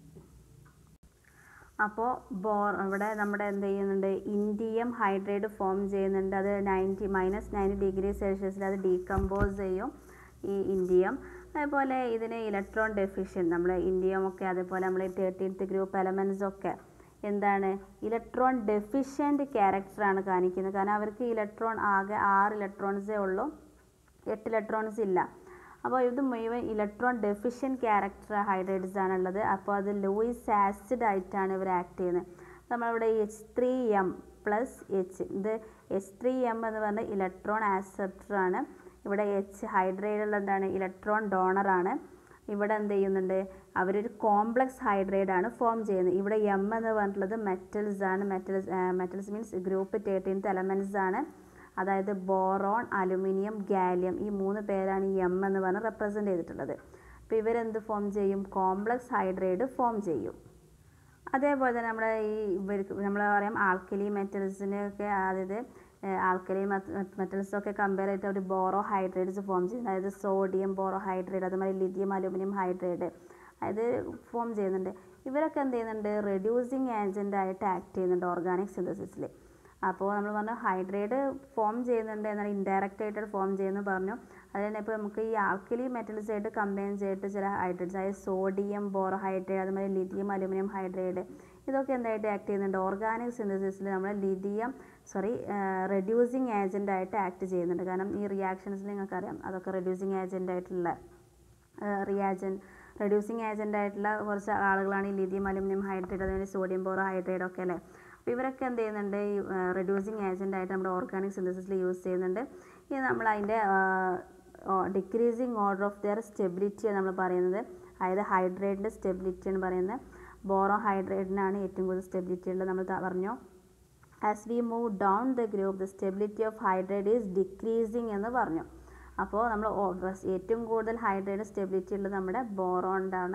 Speaker 1: അപ്പോൾ ബോർ ഇവിടെ നമ്മുടെ എന്ത് ചെയ്യുന്നുണ്ട് ഇൻഡിയം ഹൈഡ്രേറ്റ് ഫോം ചെയ്യുന്നുണ്ട് അത് നയൻറ്റി മൈനസ് നയൻറ്റി ഡിഗ്രി സെൽഷ്യസിൽ അത് ഡീകമ്പോസ് ചെയ്യും ഈ ഇൻഡിയം അതേപോലെ ഇതിന് ഇലക്ട്രോൺ ഡെഫിഷ്യൻ നമ്മൾ ഇൻഡിയം ഒക്കെ അതേപോലെ നമ്മൾ തേർട്ടീൻത്ത് ഗ്രൂപ്പ് എലമെൻറ്റ്സ് ഒക്കെ എന്താണ് ഇലക്ട്രോൺ ഡെഫിഷ്യൻറ്റ് ക്യാരക്ടറാണ് കാണിക്കുന്നത് കാരണം അവർക്ക് ഇലക്ട്രോൺ ആകെ ആറ് ഇലക്ട്രോൺസേ ഉള്ളൂ എട്ട് ഇലക്ട്രോൺസ് ഇല്ല അപ്പോൾ ഇത് മുഴുവൻ ഇലക്ട്രോൺ ഡെഫിഷ്യൻ ക്യാരക്ടർ ഹൈഡ്രേറ്റ്സ് ആണുള്ളത് അപ്പോൾ അത് ലൂയിസ് ആസിഡ് ആയിട്ടാണ് ഇവർ ആക്ട് ചെയ്യുന്നത് നമ്മളിവിടെ H three M plus H ഇത് എച്ച് ത്രീ എം എന്ന് പറഞ്ഞാൽ ഇലക്ട്രോൺ ആക്സെപ്റ്റർ ആണ് ഇവിടെ എച്ച് ഹൈഡ്രേറ്റുള്ള എന്താണ് ഇലക്ട്രോൺ ഡോണർ ആണ് ഇവിടെ എന്ത് ചെയ്യുന്നുണ്ട് അവരൊരു കോംപ്ലക്സ് ഹൈഡ്രേറ്റ് ആണ് ഫോം ചെയ്യുന്നത് ഇവിടെ എം എന്ന് പറഞ്ഞിട്ടുള്ളത് മെറ്റൽസ് ആണ് metals metals means group thirteenth elements ആണ് അതായത് ബോറോൺ അലുമിനിയം ഗാലിയം ഈ മൂന്ന് പേരാണ് ഈ എം എന്ന് പറഞ്ഞ് റെപ്രസെൻ്റ് ചെയ്തിട്ടുള്ളത് അപ്പോൾ ഇവരെന്ത് ഫോം ചെയ്യും കോംപ്ലക്സ് ഹൈഡ്രേറ്റ് ഫോം ചെയ്യും അതേപോലെ തന്നെ നമ്മുടെ ഈ ഇവർക്ക് നമ്മൾ പറയാം ആൽക്കലി മെറ്റൽസിനൊക്കെ അതായത് ആൽക്കലി മെറ്റൽസ് ഒക്കെ കമ്പയർ ചെയ്തിട്ട് അവർ ബോറോ ഹൈഡ്രേറ്റ്സ് ഫോം ചെയ്യും അതായത് സോഡിയം ബോറോ ഹൈഡ്രേറ്റ് അതുമാതിരി ലിഥിയം അലൂമിനിയം ഹൈഡ്രേറ്റ് അതായത് ഫോം ചെയ്യുന്നുണ്ട് ഇവരൊക്കെ എന്ത് ചെയ്യുന്നുണ്ട് റെഡ്യൂസിങ് ഏജൻ്റ് ആയിട്ട് ആക്ട് ചെയ്യുന്നുണ്ട് ഓർഗാനിക് സിന്തസിസിൽ അപ്പോൾ നമ്മൾ പറഞ്ഞു ഹൈഡ്രേറ്റ് ഫോം ചെയ്യുന്നുണ്ട് എന്നാൽ ഇൻഡയറക്റ്റ് ആയിട്ട് ഫോം ചെയ്യുന്നു പറഞ്ഞു അത് തന്നെ ഇപ്പോൾ നമുക്ക് ഈ ആൽക്കലി മെറ്റൽസ് ആയിട്ട് കമ്പൈൻ ചെയ്തിട്ട് ചില ഹൈഡ്രേറ്റ്സ് അതായത് സോഡിയം ബോറോ ഹൈഡ്രേറ്റ് അതുമാതിരി ലിഥിയം അലുമിനിയം ഹൈഡ്രേറ്റ് ഇതൊക്കെ എന്തായിട്ട് ആക്ട് ചെയ്യുന്നുണ്ട് ഓർഗാനിക് സിന്തസിസിൽ നമ്മൾ ലിഥിയം സോറി റെഡ്യൂസിങ് ഏജൻ്റ് ആയിട്ട് ആക്ട് ചെയ്യുന്നുണ്ട് കാരണം ഈ റിയാക്ഷൻസിൽ നിങ്ങൾക്കറിയാം അതൊക്കെ റെഡ്യൂസിങ് ഏജൻ്റ് ആയിട്ടുള്ള റിയാജൻ റെഡ്യൂസിങ് ഏജൻ്റ് ആയിട്ടുള്ള കുറച്ച് ആളുകളാണ് ഈ ലിഥിയം അലുമിനിയം ഹൈഡ്രേറ്റ് അതുപോലെ സോഡിയം ബോറോ ഹൈഡ്രേറ്റ് ഒക്കെ അല്ലേ അപ്പോൾ ഇവരൊക്കെ എന്ത് ചെയ്യുന്നുണ്ട് ഈ റെഡ്യൂസിങ് ഏജൻ്റ് ആയിട്ട് നമ്മുടെ ഓർഗാനിക് സിന്തസിസിൽ യൂസ് ചെയ്യുന്നുണ്ട് ഇത് നമ്മൾ അതിൻ്റെ decreasing order of their stability നമ്മൾ പറയുന്നത് അതായത് ഹൈഡ്രേറ്റിൻ്റെ സ്റ്റെബിലിറ്റി എന്ന് പറയുന്നത് ബോറോ ഹൈഡ്രേറ്റിനാണ് ഏറ്റവും കൂടുതൽ സ്റ്റെബിലിറ്റി ഉള്ളത് നമ്മൾ പറഞ്ഞു as we move down the group the stability of hydrate is decreasing എന്ന് പറഞ്ഞു അപ്പോൾ നമ്മൾ ഏറ്റവും കൂടുതൽ ഹൈഡ്രേറ്റ് സ്റ്റെബിലിറ്റി ഉള്ളത് നമ്മുടെ ബോറോണ്ടാണ്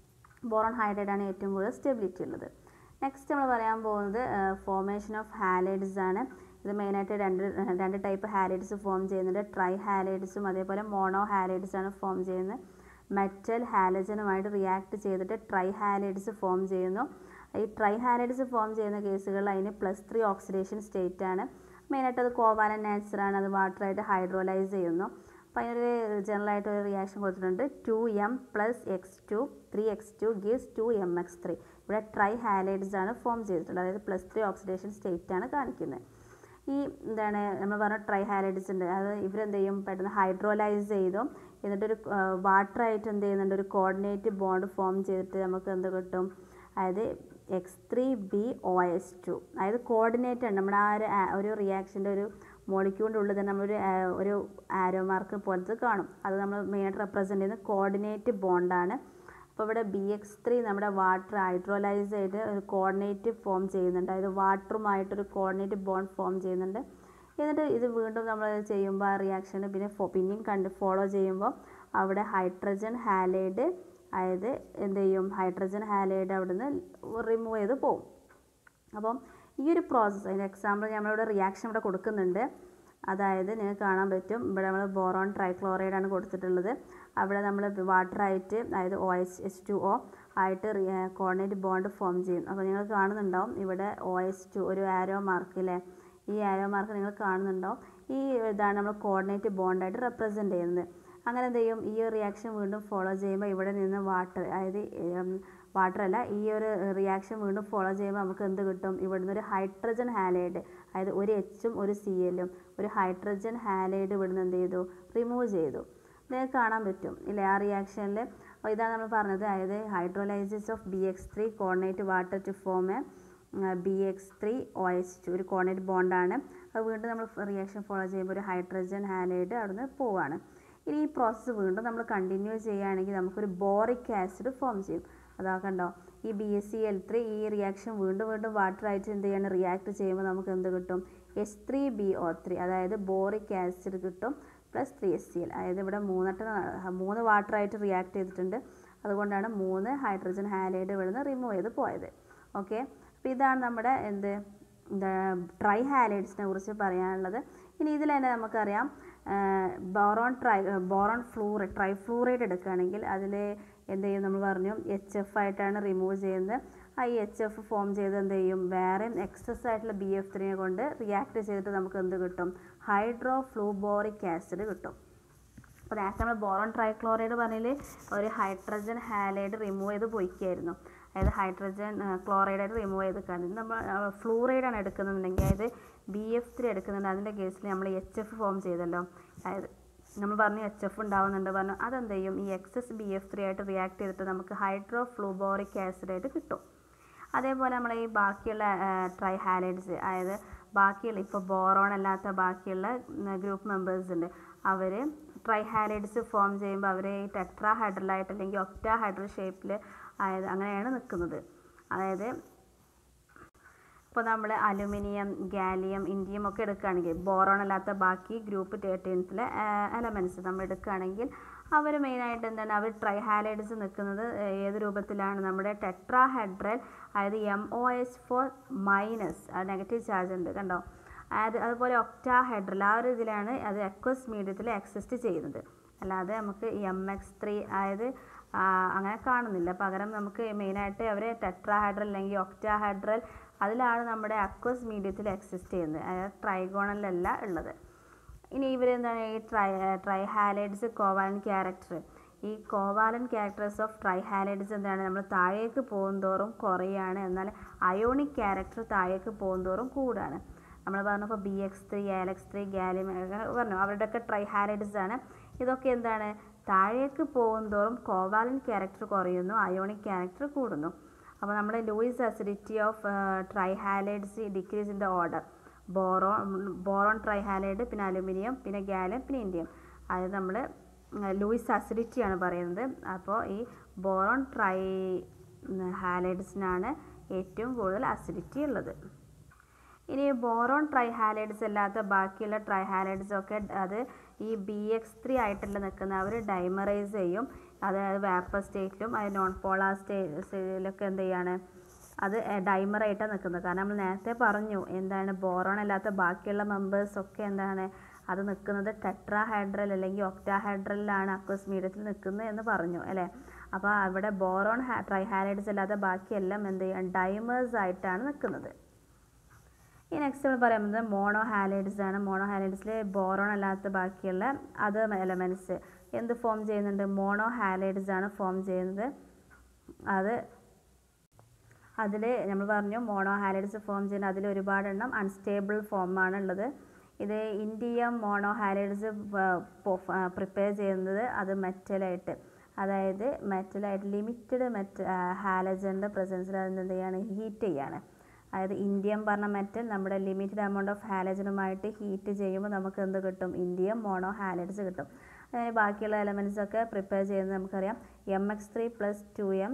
Speaker 1: ബോറോൺ ഹൈഡ്രേറ്റ് ആണ് ഏറ്റവും കൂടുതൽ സ്റ്റെബിലിറ്റി ഉള്ളത് നെക്സ്റ്റ് നമ്മൾ പറയാൻ പോകുന്നത് ഫോർമേഷൻ ഓഫ് ഹാലൈഡ്സ് ആണ് ഇത് മെയിനായിട്ട് രണ്ട് രണ്ട് ടൈപ്പ് ഹാലൈഡ്സ് ഫോം ചെയ്യുന്നുണ്ട് ട്രൈ ഹാലൈഡ്സും അതേപോലെ മോണോ ഹാലൈഡ്സ് ആണ് ഫോം ചെയ്യുന്നത് മെറ്റൽ ഹാലജനുമായിട്ട് റിയാക്ട് ചെയ്തിട്ട് ട്രൈ ഹാലൈഡ്സ് ഫോം ചെയ്യുന്നു ഈ ട്രൈ ഹാലൈഡ്സ് ഫോം ചെയ്യുന്ന കേസുകളിൽ അതിന് പ്ലസ് ത്രീ ഓക്സിഡേഷൻ സ്റ്റേറ്റ് ആണ് മെയിനായിട്ട് അത് കോവാലൻ നാച്ചറാണ് അത് വാട്ടറായിട്ട് ഹൈഡ്രോലൈസ് ചെയ്യുന്നു അപ്പോൾ അതിനൊരു ജനറലായിട്ട് ഒരു റിയാക്ഷൻ കൊടുത്തിട്ടുണ്ട് two M plus X two three X two gives two M X three ഇവിടെ ട്രൈ ഹാലൈഡ്സ് ആണ് ഫോം ചെയ്തിട്ടുള്ളത് അതായത് പ്ലസ് ത്രീ ഓക്സിഡേഷൻ സ്റ്റേറ്റ് ആണ് കാണിക്കുന്നത് ഈ എന്താണ് നമ്മൾ പറഞ്ഞ ട്രൈ ഹാലൈഡ്സ് ഉണ്ട് അത് ഇവരെന്ത് ചെയ്യും പെട്ടെന്ന് ഹൈഡ്രോലൈസ് ചെയ്തും എന്നിട്ടൊരു വാട്ടറായിട്ട് എന്ത് ചെയ്യുന്നുണ്ട് ഒരു കോർഡിനേറ്റ് ബോണ്ട് ഫോം ചെയ്തിട്ട് നമുക്ക് എന്ത് കിട്ടും അതായത് X three B O S two അതായത് കോർഡിനേറ്റ് ആണ് നമ്മുടെ ആ ഒരു ഒരു റിയാക്ഷൻ്റെ ഒരു മോളിക്യൂളിൻ്റെ ഉള്ളിൽ തന്നെ നമ്മളൊരു ഒരു ആരോ മാർക്ക് പോലത്തെ കാണും അത് നമ്മൾ മെയിനായിട്ട് റെപ്രസെൻ്റ് ചെയ്യുന്ന കോർഡിനേറ്റ് ബോണ്ടാണ് അപ്പോൾ ഇവിടെ ബി എക്സ് ത്രീ നമ്മുടെ വാട്ടർ ഹൈഡ്രോലൈസ് ചെയ്ത് ഒരു കോർഡിനേറ്റ് ഫോം ചെയ്യുന്നുണ്ട് അതായത് വാട്ടറുമായിട്ടൊരു കോർഡിനേറ്റ് ബോണ്ട് ഫോം ചെയ്യുന്നുണ്ട് എന്നിട്ട് ഇത് വീണ്ടും നമ്മൾ ചെയ്യുമ്പോൾ ആ റിയാക്ഷൻ പിന്നെ പിന്നെയും കണ്ട് ഫോളോ ചെയ്യുമ്പോൾ അവിടെ ഹൈഡ്രജൻ ഹാലൈഡ് അതായത് എന്ത് ചെയ്യും ഹൈഡ്രജൻ ഹാലൈഡ് അവിടെ നിന്ന് റിമൂവ് ചെയ്ത് പോകും അപ്പം ഈ ഒരു പ്രോസസ്സ് അതിൻ്റെ എക്സാമ്പിൾ നമ്മളിവിടെ റിയാക്ഷൻ ഇവിടെ കൊടുക്കുന്നുണ്ട് അതായത് നിങ്ങൾക്ക് കാണാൻ പറ്റും ഇവിടെ നമ്മൾ ബോറോൺ ട്രൈക്ലോറൈഡ് ആണ് കൊടുത്തിട്ടുള്ളത് അവിടെ നമ്മൾ വാട്ടറായിട്ട് അതായത് O H H two O ആയിട്ട് കോർഡിനേറ്റ് ബോണ്ട് ഫോം ചെയ്യും അപ്പോൾ നിങ്ങൾ കാണുന്നുണ്ടാവും ഇവിടെ ഒ എച്ച് ടു ഒരു ആരോ മാർക്ക് അല്ലേ ഈ ആരോ മാർക്ക് നിങ്ങൾ കാണുന്നുണ്ടാവും ഈ ഇതാണ് നമ്മൾ കോർഡിനേറ്റ് ബോണ്ടായിട്ട് റെപ്രസെൻ്റ് ചെയ്യുന്നത് അങ്ങനെ എന്ത് ചെയ്യും ഈ ഒരു റിയാക്ഷൻ വീണ്ടും ഫോളോ ചെയ്യുമ്പോൾ ഇവിടെ നിന്ന് വാട്ടർ അതായത് വാട്ടർ അല്ല ഈ ഒരു റിയാക്ഷൻ വീണ്ടും ഫോളോ ചെയ്യുമ്പോൾ നമുക്ക് എന്ത് കിട്ടും ഇവിടുന്ന് ഒരു ഹൈഡ്രജൻ ഹാലൈഡ് അതായത് ഒരു എച്ചും ഒരു സി എല്ലും ഒരു ഹൈഡ്രജൻ ഹാലൈഡ് ഇവിടുന്ന് എന്ത് ചെയ്തു റിമൂവ് ചെയ്തു നിങ്ങൾക്ക് കാണാൻ പറ്റും ഇല്ലേ ആ റിയാക്ഷനിൽ ഇതാണ് നമ്മൾ പറഞ്ഞത് അതായത് hydrolysis of B X three coordinate water to form a B X three O H two ഒരു കോർഡിനേറ്റ് ബോണ്ടാണ് അത് വീണ്ടും നമ്മൾ റിയാക്ഷൻ ഫോളോ ചെയ്യുമ്പോൾ ഒരു ഹൈഡ്രജൻ ഹാലൈഡ് അവിടുന്ന് പോവാണ് ഇനി ഈ പ്രോസസ്സ് വീണ്ടും നമ്മൾ കണ്ടിന്യൂ ചെയ്യുകയാണെങ്കിൽ നമുക്കൊരു ബോറിക് ആസിഡ് ഫോം ചെയ്യും അതാ കണ്ടോ ഈ B S C L three ഈ റിയാക്ഷൻ വീണ്ടും വീണ്ടും വാട്ടറായിട്ട് എന്ത് ചെയ്യണം റിയാക്ട് ചെയ്യുമ്പോൾ നമുക്ക് എന്ത് കിട്ടും S three B O three അതായത് ബോറിക് ആസിഡ് കിട്ടും plus three S C L അതായത് ഇവിടെ മൂന്നെട്ട് മൂന്ന് വാട്ടറായിട്ട് റിയാക്ട് ചെയ്തിട്ടുണ്ട് അതുകൊണ്ടാണ് മൂന്ന് ഹൈഡ്രജൻ ഹാലൈഡ് ഇവിടുന്ന് റിമൂവ് ചെയ്ത് പോയത് ഓക്കെ അപ്പോൾ ഇതാണ് നമ്മുടെ എന്ത് എന്താ ട്രൈ ഹാലൈഡ്സിനെ കുറിച്ച് പറയാനുള്ളത് ഇനി ഇതിൽ തന്നെ നമുക്കറിയാം boron tri boron fluoride tri fluoride എടുക്കുകയാണെങ്കിൽ അതിൽ എന്ത് ചെയ്യും നമ്മൾ പറഞ്ഞു എച്ച് എഫ് ആയിട്ടാണ് റിമൂവ് ചെയ്യുന്നത് ആ ഈ എച്ച് എഫ് ഫോം ചെയ്ത് എന്ത് ചെയ്യും വേറെ എക്സസ് ആയിട്ടുള്ള ബി എഫ് ത്രീനെ കൊണ്ട് റിയാക്ട് ചെയ്തിട്ട് നമുക്ക് എന്ത് കിട്ടും ഹൈഡ്രോ ഫ്ലൂബോറിക് ആസിഡ് കിട്ടും അപ്പോൾ നേരത്തെ നമ്മൾ ബോറോൺ ട്രൈക്ലോറൈഡ് പറഞ്ഞാൽ ഒരു ഹൈഡ്രജൻ ഹാലൈഡ് റിമൂവ് ചെയ്ത് പോയിക്കായിരുന്നു അതായത് ഹൈഡ്രജൻ ക്ലോറൈഡായിട്ട് റിമൂവ് ചെയ്ത് കാണും നമ്മൾ ഫ്ലൂറൈഡാണ് എടുക്കുന്നുണ്ടെങ്കിൽ അതായത് ബി എഫ് ത്രീ എടുക്കുന്നുണ്ട് അതിൻ്റെ കേസിൽ നമ്മൾ എച്ച് എഫ് ഫോം ചെയ്തല്ലോ അതായത് നമ്മൾ പറഞ്ഞു എച്ച് എഫ് ഉണ്ടാവുന്നുണ്ട് പറഞ്ഞു അതെന്ത് ചെയ്യും ഈ എക്സസ് ബി എഫ് ത്രീ ആയിട്ട് റിയാക്ട് ചെയ്തിട്ട് നമുക്ക് ഹൈഡ്രോ ഫ്ലൂബോറിക് ആസിഡ് ആയിട്ട് കിട്ടും അതേപോലെ നമ്മൾ ഈ ബാക്കിയുള്ള ട്രൈ ഹാലൈഡ്സ് അതായത് ബാക്കിയുള്ള ഇപ്പോൾ ബോറോൺ അല്ലാത്ത ബാക്കിയുള്ള ഗ്രൂപ്പ് മെമ്പേഴ്സ് ഉണ്ട് അവർ ട്രൈ ഹാലൈഡ്സ് ഫോം ചെയ്യുമ്പോൾ അവർ ഈ ടെട്രാ ഹൈഡ്രലായിട്ട് അല്ലെങ്കിൽ ഒക്ടാ ഹൈഡ്രൽ ഷേപ്പിൽ ആയത് അങ്ങനെയാണ് നിൽക്കുന്നത് അതായത് ഇപ്പോൾ നമ്മൾ അലുമിനിയം ഗാലിയം ഇൻഡിയം ഒക്കെ എടുക്കുകയാണെങ്കിൽ ബോറോൺ അല്ലാത്ത ബാക്കി ഗ്രൂപ്പ് തേർട്ടീൻത്തിലെ എലമെൻറ്റ്സ് നമ്മൾ എടുക്കുകയാണെങ്കിൽ അവർ മെയിനായിട്ട് എന്താണ് അവർ ട്രൈഹാലൈഡ്സ് നിൽക്കുന്നത് ഏത് രൂപത്തിലാണ് നമ്മുടെ ടെട്രാഹെഡ്രൽ അതായത് M O H four minus negative charge ഉണ്ട് കണ്ടോ അത് അതുപോലെ ഒക്ടാഹെഡ്രൽ ആ ഒരു ഇതിലാണ് അത് എക്വസ് മീഡിയത്തിൽ എക്സിസ്റ്റ് ചെയ്യുന്നത് അല്ലാതെ നമുക്ക് എം എക്സ് ത്രീ അതായത് അങ്ങനെ കാണുന്നില്ല പകരം നമുക്ക് മെയിനായിട്ട് അവർ ടെട്രാഹൈഡ്രൽ അല്ലെങ്കിൽ ഒക്ടാഹൈഡ്രൽ അതിലാണ് നമ്മുടെ അക്വസ് മീഡിയത്തിൽ എക്സിസ്റ്റ് ചെയ്യുന്നത് അതായത് ട്രൈഗോണലല്ല ഉള്ളത് ഇനി ഇവരെന്താണ് ഈ ട്രൈ ട്രൈഹാലൈഡ്സ് കോവാലൻ ക്യാരക്ടർ ഈ കോവാലൻ ക്യാരക്ടേഴ്സ് ഓഫ് ട്രൈഹാലൈഡ്സ് എന്താണ് നമ്മൾ താഴേക്ക് പോകുന്തോറും കുറയാണ് എന്നാൽ അയോണിക് ക്യാരക്ടർ താഴേക്ക് പോകുന്തോറും കൂടാണ് നമ്മൾ പറഞ്ഞപ്പോൾ B X three L X three gallium അങ്ങനെ പറഞ്ഞു അവരുടെയൊക്കെ ട്രൈഹാലൈഡ്സ് ആണ് ഇതൊക്കെ എന്താണ് താഴേക്ക് പോകുന്തോറും കോവാലൻ ക്യാരക്ടർ കുറയുന്നു അയോണിക് ക്യാരക്ടർ കൂടുന്നു അപ്പോൾ നമ്മുടെ Lewis acidity of trihalides decrease in the order boron boron trihalide പിന്നെ അലുമിനിയം പിന്നെ ഗാലിയം പിന്നെ ഇൻഡിയം അതായത് നമ്മൾ ലൂയിസ് അസിഡിറ്റി ആണ് പറയുന്നത് അപ്പോൾ ഈ ബോറോൺ ട്രൈ ഹാലൈഡ്സിനാണ് ഏറ്റവും കൂടുതൽ അസിഡിറ്റി ഉള്ളത് ഇനി ബോറോൺ ട്രൈഹാലൈഡ്സ് അല്ലാത്ത ബാക്കിയുള്ള ട്രൈഹാലൈഡ്സ് ഒക്കെ അത് ഈ ബി എക്സ് ത്രീ ആയിട്ടല്ല നിൽക്കുന്ന അവർ ഡൈമറൈസ് ചെയ്യും അതായത് വേപ്പർ സ്റ്റേറ്റിലും അത് നോൺ പോളാർ സ്റ്റേറ്റിലൊക്കെ എന്ത് ചെയ്യാണ് അത് ഡൈമറായിട്ടാണ് നിൽക്കുന്നത് കാരണം നമ്മൾ നേരത്തെ പറഞ്ഞു എന്താണ് ബോറോൺ അല്ലാത്ത ബാക്കിയുള്ള മെമ്പേഴ്സ് ഒക്കെ എന്താണ് അത് നിൽക്കുന്നത് ടെട്രാഹൈഡ്രൽ അല്ലെങ്കിൽ ഒക്ടാഹൈഡ്രലിലാണ് അക്വസ് മീഡിയത്തിൽ നിൽക്കുന്നത് എന്ന് പറഞ്ഞു അല്ലേ അപ്പോൾ അവിടെ ബോറോൺ ട്രൈഹാലൈഡ്സ് അല്ലാതെ ബാക്കിയെല്ലാം എന്ത് ചെയ്യും ഡൈമേഴ്സ് ആയിട്ടാണ് നിൽക്കുന്നത് ഈ നെക്സ്റ്റ് നമ്മൾ പറയുന്നത് മോണോ ഹാലൈഡ്സ് ആണ് മോണോ ഹാലൈഡ്സിൽ ബോറോൺ അല്ലാത്ത ബാക്കിയുള്ള അതർ എലമെൻറ്റ്സ് എന്ത് ഫോം ചെയ്യുന്നുണ്ട് മോണോ ഹാലൈഡ്സ് ആണ് ഫോം ചെയ്യുന്നത് അത് അതിൽ നമ്മൾ പറഞ്ഞു മോണോ ഹാലൈഡ്സ് ഫോം ചെയ്യുന്ന അതിൽ ഒരുപാടെണ്ണം അൺസ്റ്റേബിൾ ഫോമാണ് ഉള്ളത് ഇത് ഇൻഡിയം മോണോ ഹാലൈഡ്സ് പ്രിപ്പയർ ചെയ്യുന്നത് അത് മെറ്റലായിട്ട് അതായത് മെറ്റലായിട്ട് ലിമിറ്റഡ് മെറ്റ ഹാലജൻ്റെ പ്രസൻസിൽ അതിന് എന്ത് ചെയ്യാണ് ഹീറ്റ് ചെയ്യാണ് അതായത് ഇൻഡിയം പറഞ്ഞ മെറ്റൽ നമ്മുടെ ലിമിറ്റഡ് എമൗണ്ട് ഓഫ് ഹാലജനുമായിട്ട് ഹീറ്റ് ചെയ്യുമ്പോൾ നമുക്ക് എന്ത് കിട്ടും ഇൻഡിയം മോണോ ഹാലൈഡ്സ് കിട്ടും അങ്ങനെ ബാക്കിയുള്ള എലമെൻറ്റ്സ് ഒക്കെ പ്രിപ്പയർ ചെയ്യുന്നത് നമുക്കറിയാം M X three plus two M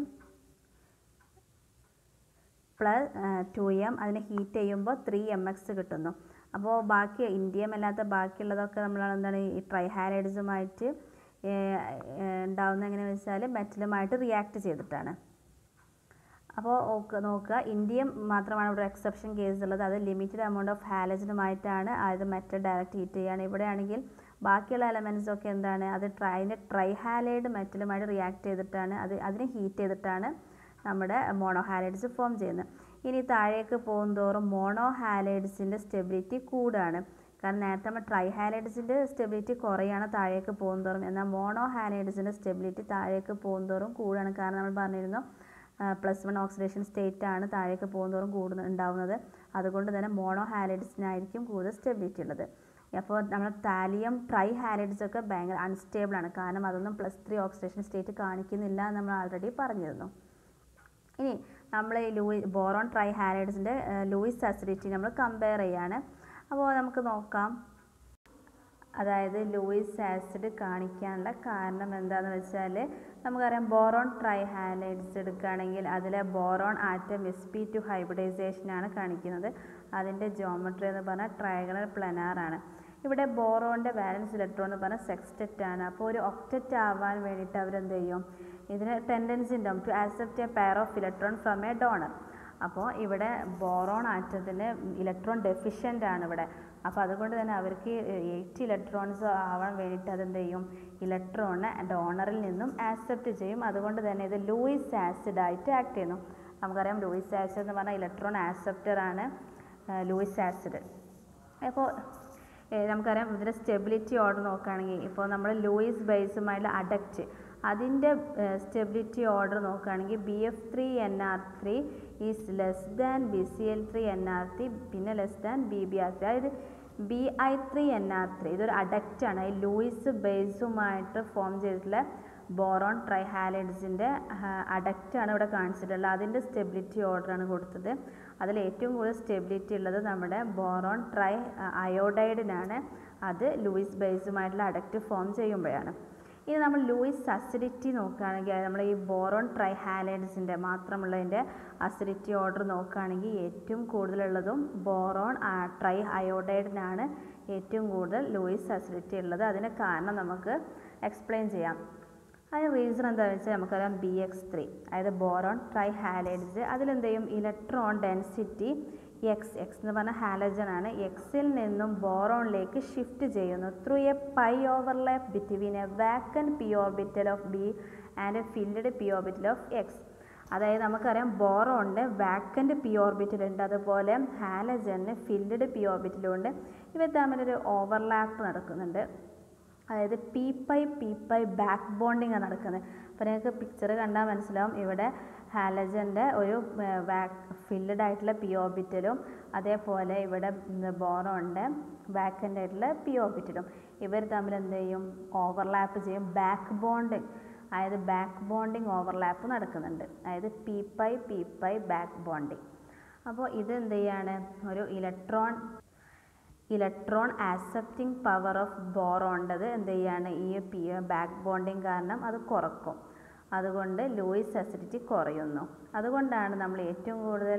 Speaker 1: plus two M അതിനെ ഹീറ്റ് ചെയ്യുമ്പോൾ ത്രീ എം എക്സ് കിട്ടുന്നു അപ്പോൾ ബാക്കി ഇൻഡിയം അല്ലാത്ത ബാക്കിയുള്ളതൊക്കെ നമ്മൾ എന്താണ് ഈ ട്രൈഹാലൈഡ്സുമായിട്ട് ഉണ്ടാവുന്ന എങ്ങനെയാണെന്ന് വെച്ചാൽ മെറ്റലുമായിട്ട് റിയാക്ട് ചെയ്തിട്ടാണ് അപ്പോൾ നോക്കുക ഇന്ത്യയും മാത്രമാണ് ഇവിടെ എക്സെപ്ഷൻ കേസ് ഉള്ളത് അത് ലിമിറ്റഡ് എമൗണ്ട് ഓഫ് ഹാലജനുമായിട്ടാണ് അത് മെറ്റൽ ഡയറക്റ്റ് ഹീറ്റ് ചെയ്യുകയാണ് ഇവിടെയാണെങ്കിൽ ബാക്കിയുള്ള എലമെൻറ്റ്സ് ഒക്കെ എന്താണ് അത് ട്രൈ അതിൻ്റെ ട്രൈഹാലൈഡ് മെറ്റലുമായിട്ട് റിയാക്ട് ചെയ്തിട്ടാണ് അത് അതിനെ ഹീറ്റ് ചെയ്തിട്ടാണ് നമ്മുടെ മോണോഹാലൈഡ്സ് ഫോം ചെയ്യുന്നത് ഇനി താഴേക്ക് പോകുന്തോറും മോണോഹാലൈഡ്സിൻ്റെ സ്റ്റെബിലിറ്റി കൂടാണ് കാരണം നേരത്തെ നമ്മൾ ട്രൈഹാലൈഡ്സിൻ്റെ സ്റ്റെബിലിറ്റി കുറയാണ് താഴേക്ക് പോകുന്തോറും എന്നാൽ മോണോഹാലൈഡ്സിൻ്റെ സ്റ്റെബിലിറ്റി താഴേക്ക് പോകുന്തോറും കൂടാണ് കാരണം നമ്മൾ പറഞ്ഞിരുന്നു പ്ലസ് വൺ ഓക്സിഡേഷൻ സ്റ്റേറ്റ് ആണ് താഴേക്ക് പോകുന്നതോറും കൂടുന്ന ഉണ്ടാവുന്നത് അതുകൊണ്ട് തന്നെ മോണോ ഹാലൈഡ്സിനായിരിക്കും കൂടുതൽ സ്റ്റെബിലിറ്റി ഉള്ളത് അപ്പോൾ നമ്മൾ താലിയം ട്രൈ ഹാലൈഡ്സ് ഒക്കെ ഭയങ്കര അൺസ്റ്റേബിൾ ആണ് കാരണം അതൊന്നും പ്ലസ് ത്രീ ഓക്സിഡേഷൻ സ്റ്റേറ്റ് കാണിക്കുന്നില്ല എന്ന് നമ്മൾ ആൾറെഡി പറഞ്ഞിരുന്നു ഇനി നമ്മൾ ഈ ലൂയി ബോറോൺ ട്രൈ ഹാലൈഡ്സിൻ്റെ ലൂയിസ് അസിഡിറ്റി നമ്മൾ കമ്പയർ ചെയ്യാണ് അപ്പോൾ നമുക്ക് നോക്കാം അതായത് ലൂയിസ് ആസിഡ് കാണിക്കാനുള്ള കാരണം എന്താണെന്ന് വെച്ചാൽ നമുക്കറിയാം ബോറോൺ ട്രൈ ഹാലൈഡ്സ് എടുക്കുകയാണെങ്കിൽ അതിലെ boron atom s p two ഹൈബ്രിഡൈസേഷനാണ് കാണിക്കുന്നത് അതിൻ്റെ ജോമെട്രി എന്ന് പറഞ്ഞാൽ ട്രയഗണൽ പ്ലനാർ ആണ് ഇവിടെ ബോറോണിൻ്റെ വാലൻസ് ഇലക്ട്രോൺ എന്ന് പറഞ്ഞാൽ സെക്സ്റ്ററ്റ് ആണ് അപ്പോൾ ഒരു ഒക്റ്ററ്റ് ആവാൻ വേണ്ടിയിട്ട് അവരെന്ത് ചെയ്യും ഇതിന് ടെൻഡൻസി ഉണ്ടാവും to accept a pair of electron from a donor അപ്പോൾ ഇവിടെ ബോറോൺ ആറ്റത്തിന് ഇലക്ട്രോൺ ഡെഫിഷ്യൻ്റ് ആണ് ഇവിടെ അപ്പോൾ അതുകൊണ്ട് തന്നെ അവർക്ക് എയ്റ്റ് ഇലക്ട്രോൺസ് ആവാൻ വേണ്ടിയിട്ട് അതെന്ത് ചെയ്യും ഇലക്ട്രോണിനെ ഡോണറിൽ നിന്നും ആക്സെപ്റ്റ് ചെയ്യും അതുകൊണ്ട് തന്നെ ഇത് ലൂയിസ് ആസിഡ് ആയിട്ട് ആക്ട് ചെയ്യുന്നു നമുക്കറിയാം ലൂയിസ് ആസിഡ് എന്ന് പറഞ്ഞാൽ ഇലക്ട്രോൺ ആക്സെപ്റ്റർ ആണ് ലൂയിസ് ആസിഡ് അപ്പോൾ നമുക്കറിയാം ഇതിൻ്റെ സ്റ്റെബിലിറ്റി ഓർഡർ നോക്കുകയാണെങ്കിൽ ഇപ്പോൾ നമ്മൾ ലൂയിസ് ബേസുമായിട്ടുള്ള അഡക്റ്റ് അതിൻ്റെ സ്റ്റെബിലിറ്റി ഓർഡർ നോക്കുകയാണെങ്കിൽ B F three N R three is less than B C L three N R three പിന്നെ less than B B R three അതായത് B I three N R three ഇതൊരു അഡക്റ്റാണ് ഈ Lewis ബേസുമായിട്ട് form ചെയ്തിട്ടുള്ള boron ട്രൈഹാലൈഡ്സിൻ്റെ അഡക്റ്റാണ് ഇവിടെ കാണിച്ചിട്ടുള്ളത് അതിൻ്റെ സ്റ്റെബിലിറ്റി ഓർഡറാണ് കൊടുത്തത് അതിൽ ഏറ്റവും കൂടുതൽ സ്റ്റെബിലിറ്റി ഉള്ളത് നമ്മുടെ ബോറോൺ ട്രൈ അയോഡൈഡിനാണ് അത് ലൂയിസ് ബേസുമായിട്ടുള്ള അഡക്റ്റ് ഫോം ചെയ്യുമ്പോഴാണ് ഇനി നമ്മൾ ലൂയിസ് അസിഡിറ്റി നോക്കുകയാണെങ്കിൽ നമ്മൾ ഈ ബോറോൺ ട്രൈഹാലൈഡ്സിൻ്റെ മാത്രമുള്ളതിൻ്റെ അസിഡിറ്റി ഓർഡർ നോക്കുകയാണെങ്കിൽ ഏറ്റവും കൂടുതലുള്ളതും ബോറോൺ ട്രൈ അയോഡൈഡിനാണ് ഏറ്റവും കൂടുതൽ ലൂയിസ് അസിഡിറ്റി ഉള്ളത് അതിന് കാരണം നമുക്ക് എക്സ്പ്ലെയിൻ ചെയ്യാം അതിന് റീസൺ എന്താണെന്ന് വെച്ചാൽ നമുക്കറിയാം ബി എക്സ് ത്രീ അതായത് ബോറോൺ ട്രൈ ഹാലൈഡ്സ് അതിലെന്ത് ചെയ്യും ഇലക്ട്രോൺ ഡെൻസിറ്റി എക്സ് എക്സ് എന്ന് പറഞ്ഞാൽ ഹാലജൻ ആണ് എക്സിൽ നിന്നും ബോറോണിലേക്ക് ഷിഫ്റ്റ് ചെയ്യുന്നു through a pi overlap between a vacant p orbital of B and a filled p orbital of X അതായത് നമുക്കറിയാം ബോറോണിൻ്റെ വാക്കൻ്റ് പി ഓർബിറ്റലുണ്ട് അതുപോലെ ഹാലജന് ഫിൽഡ് പി ഓർബിറ്റലുണ്ട് ഇവ തമ്മിലൊരു ഓവർലാപ്പ് നടക്കുന്നുണ്ട് അതായത് p pi p pi back bonding നടക്കുന്നത് അപ്പോൾ നിങ്ങൾക്ക് പിക്ചർ കണ്ടാൽ മനസ്സിലാവും ഇവിടെ ഹാലജൻ്റെ ഒരു ബാക്ക് ഫില്ലഡ് ആയിട്ടുള്ള പി ഓർബിറ്റലും അതേപോലെ ഇവിടെ ബോറോണിൻ്റെ വാക്കൻ്റ് ആയിട്ടുള്ള പി ഓർബിറ്റലും ഇവർ തമ്മിൽ എന്ത് ചെയ്യും ഓവർലാപ്പ് ചെയ്യും ബാക്ക് ബോണ്ടിങ് അതായത് ബാക്ക് ബോണ്ടിങ് ഓവർലാപ്പ് നടക്കുന്നുണ്ട് അതായത് p pi p pi back bonding അപ്പോൾ ഇത് എന്ത് ചെയ്യാണ് ഒരു electron electron accepting power of ബോറോണ്ടത് എന്ത് ചെയ്യാണ് ഈ പി ബാക്ക് ബോണ്ടിങ് കാരണം അത് കുറക്കും അതുകൊണ്ട് ലൂയിസ് അസിഡിറ്റി കുറയുന്നു അതുകൊണ്ടാണ് നമ്മൾ ഏറ്റവും കൂടുതൽ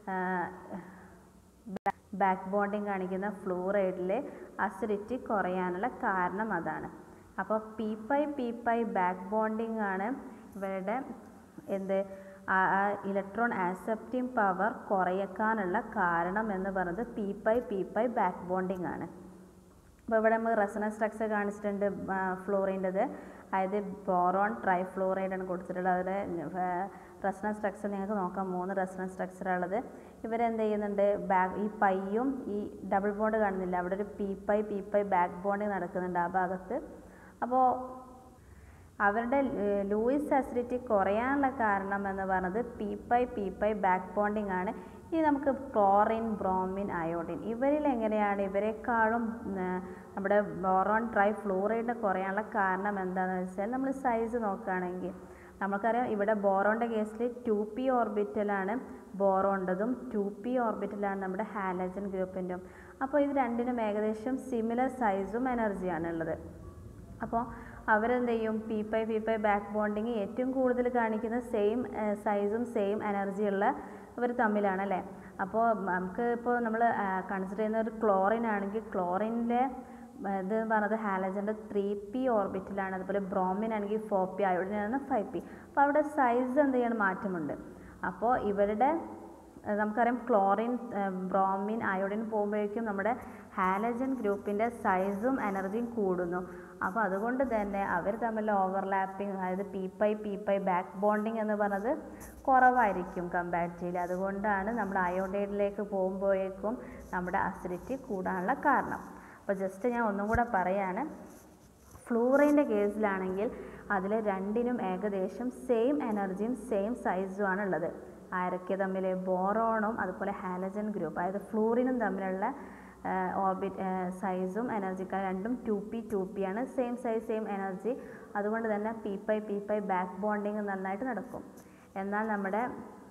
Speaker 1: ബാക്ക് ബോണ്ടിങ് കാണിക്കുന്ന ഫ്ലൂറൈഡിൽ അസിഡിറ്റി കുറയാനുള്ള കാരണം അതാണ് അപ്പോൾ p pi p pi back bonding ആണ് ഇവരുടെ എന്ത് ഇലക്ട്രോൺ ആക്സെപ്റ്റിംഗ് പവർ കുറയ്ക്കാനുള്ള കാരണം എന്ന് പറയുന്നത് p pi p pi back bonding ആണ് അപ്പോൾ ഇവിടെ നമുക്ക് റെസണൻസ് സ്ട്രക്ചർ കാണിച്ചിട്ടുണ്ട് ഫ്ലോറിൻ്റെത് അതായത് ബോറോൺ ട്രൈ ഫ്ലോറൈഡ് ആണ് കൊടുത്തിട്ടുള്ളത് അതിൽ റെസണൻസ് സ്ട്രക്ചർ നിങ്ങൾക്ക് നോക്കാം മൂന്ന് റെസണൻസ് സ്ട്രക്ചറുള്ളത് ഇവരെന്ത് ചെയ്യുന്നുണ്ട് ബാക്ക് ഈ പൈയും ഈ ഡബിൾ ബോണ്ട് കാണുന്നില്ല അവിടെ ഒരു p pi p pi back bonding നടക്കുന്നുണ്ട് ആ ഭാഗത്ത് അപ്പോൾ അവരുടെ ലൂയിസ് അസിഡിറ്റി കുറയാനുള്ള കാരണം എന്ന് പറയുന്നത് p pi p pi back bonding ആണ് ഇനി നമുക്ക് ക്ലോറിൻ ബ്രോമിൻ അയോഡിൻ ഇവരിൽ എങ്ങനെയാണ് ഇവരെക്കാളും നമ്മുടെ ബോറോൺ ട്രൈ ഫ്ലൂറൈഡ് കുറയാനുള്ള കാരണം എന്താണെന്ന് വെച്ചാൽ നമ്മൾ സൈസ് നോക്കുകയാണെങ്കിൽ നമുക്കറിയാം ഇവിടെ ബോറോണിൻ്റെ കേസിൽ ടു പി ഓർബിറ്റലാണ് ബോറോണ്ടതും ടു പി ഓർബിറ്റലാണ് നമ്മുടെ ഹാലജൻ ഗ്രൂപ്പിൻ്റെയും അപ്പോൾ ഇത് രണ്ടിനും ഏകദേശം സിമിലർ സൈസും എനർജിയാണ് ഉള്ളത് അപ്പോൾ അവരെന്ത് ചെയ്യും p pi p pi back bonding ഏറ്റവും കൂടുതൽ കാണിക്കുന്ന സെയിം സൈസും സെയിം എനർജിയുള്ള ഇവർ തമ്മിലാണ് അല്ലേ അപ്പോൾ നമുക്ക് ഇപ്പോൾ നമ്മൾ കൺസിഡർ ചെയ്യുന്ന ഒരു ക്ലോറിൻ ആണെങ്കിൽ ക്ലോറിൻ്റെ ഇത് പറഞ്ഞത് ഹാലജൻ്റെ ത്രീ പി ഓർബിറ്റിലാണ് അതുപോലെ ബ്രോമിൻ ആണെങ്കിൽ ഫോർ പി അയോഡിനാണ് ഫൈവ് പി അപ്പോൾ അവിടെ സൈസ് എന്ത് ചെയ്യണം മാറ്റമുണ്ട് അപ്പോൾ ഇവരുടെ നമുക്കറിയാം ക്ലോറിൻ ബ്രോമിൻ അയോഡിൻ പോകുമ്പോഴേക്കും നമ്മുടെ ഹാലജൻ ഗ്രൂപ്പിൻ്റെ സൈസും എനർജിയും കൂടുന്നു അപ്പോൾ അതുകൊണ്ട് തന്നെ അവർ തമ്മിൽ ഓവർലാപ്പിംഗ് അതായത് p pi p pi back bonding എന്ന് പറഞ്ഞത് കുറവായിരിക്കും കമ്പാരിറ്റീവ്ലി അതുകൊണ്ടാണ് നമ്മൾ അയോഡൈഡിലേക്ക് പോകുമ്പോഴേക്കും നമ്മുടെ അസിഡിറ്റി കൂടാനുള്ള കാരണം അപ്പോൾ ജസ്റ്റ് ഞാൻ ഒന്നും കൂടെ പറയാണ് ഫ്ലൂറൈൻ്റെ കേസിലാണെങ്കിൽ അതിൽ രണ്ടിനും ഏകദേശം സെയിം എനർജിയും സെയിം സൈസുമാണ് ഉള്ളത് ആരൊക്കെ തമ്മിൽ ബോറോണും അതുപോലെ ഹാലജൻ ഗ്രൂപ്പ് അതായത് ഫ്ലൂറിനും തമ്മിലുള്ള ഓർബിറ്റ് സൈസും എനർജിക്കാർ രണ്ടും ടു പി ടു പി ആണ് സെയിം സൈസ് സെയിം എനർജി അതുകൊണ്ട് തന്നെ p pi p pi back bonding നന്നായിട്ട് നടക്കും എന്നാൽ നമ്മുടെ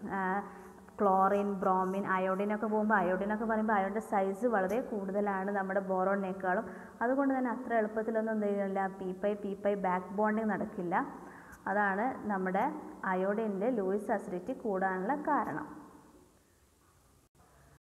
Speaker 1: ക്ലോറിൻ ബ്രോമിൻ അയോഡിനൊക്കെ പോകുമ്പോൾ അയോഡിനൊക്കെ പറയുമ്പോൾ അയോഡിൻ്റെ സൈസ് വളരെ കൂടുതലാണ് നമ്മുടെ ബോറോണിനേക്കാളും അതുകൊണ്ട് തന്നെ അത്ര എളുപ്പത്തിലൊന്നും എന്ത് ചെയ്യുന്നില്ല p pi p pi back bonding നടക്കില്ല അതാണ് നമ്മുടെ അയോഡിൻ്റെ ലൂയിസ് അസിഡിറ്റി കൂടാനുള്ള കാരണം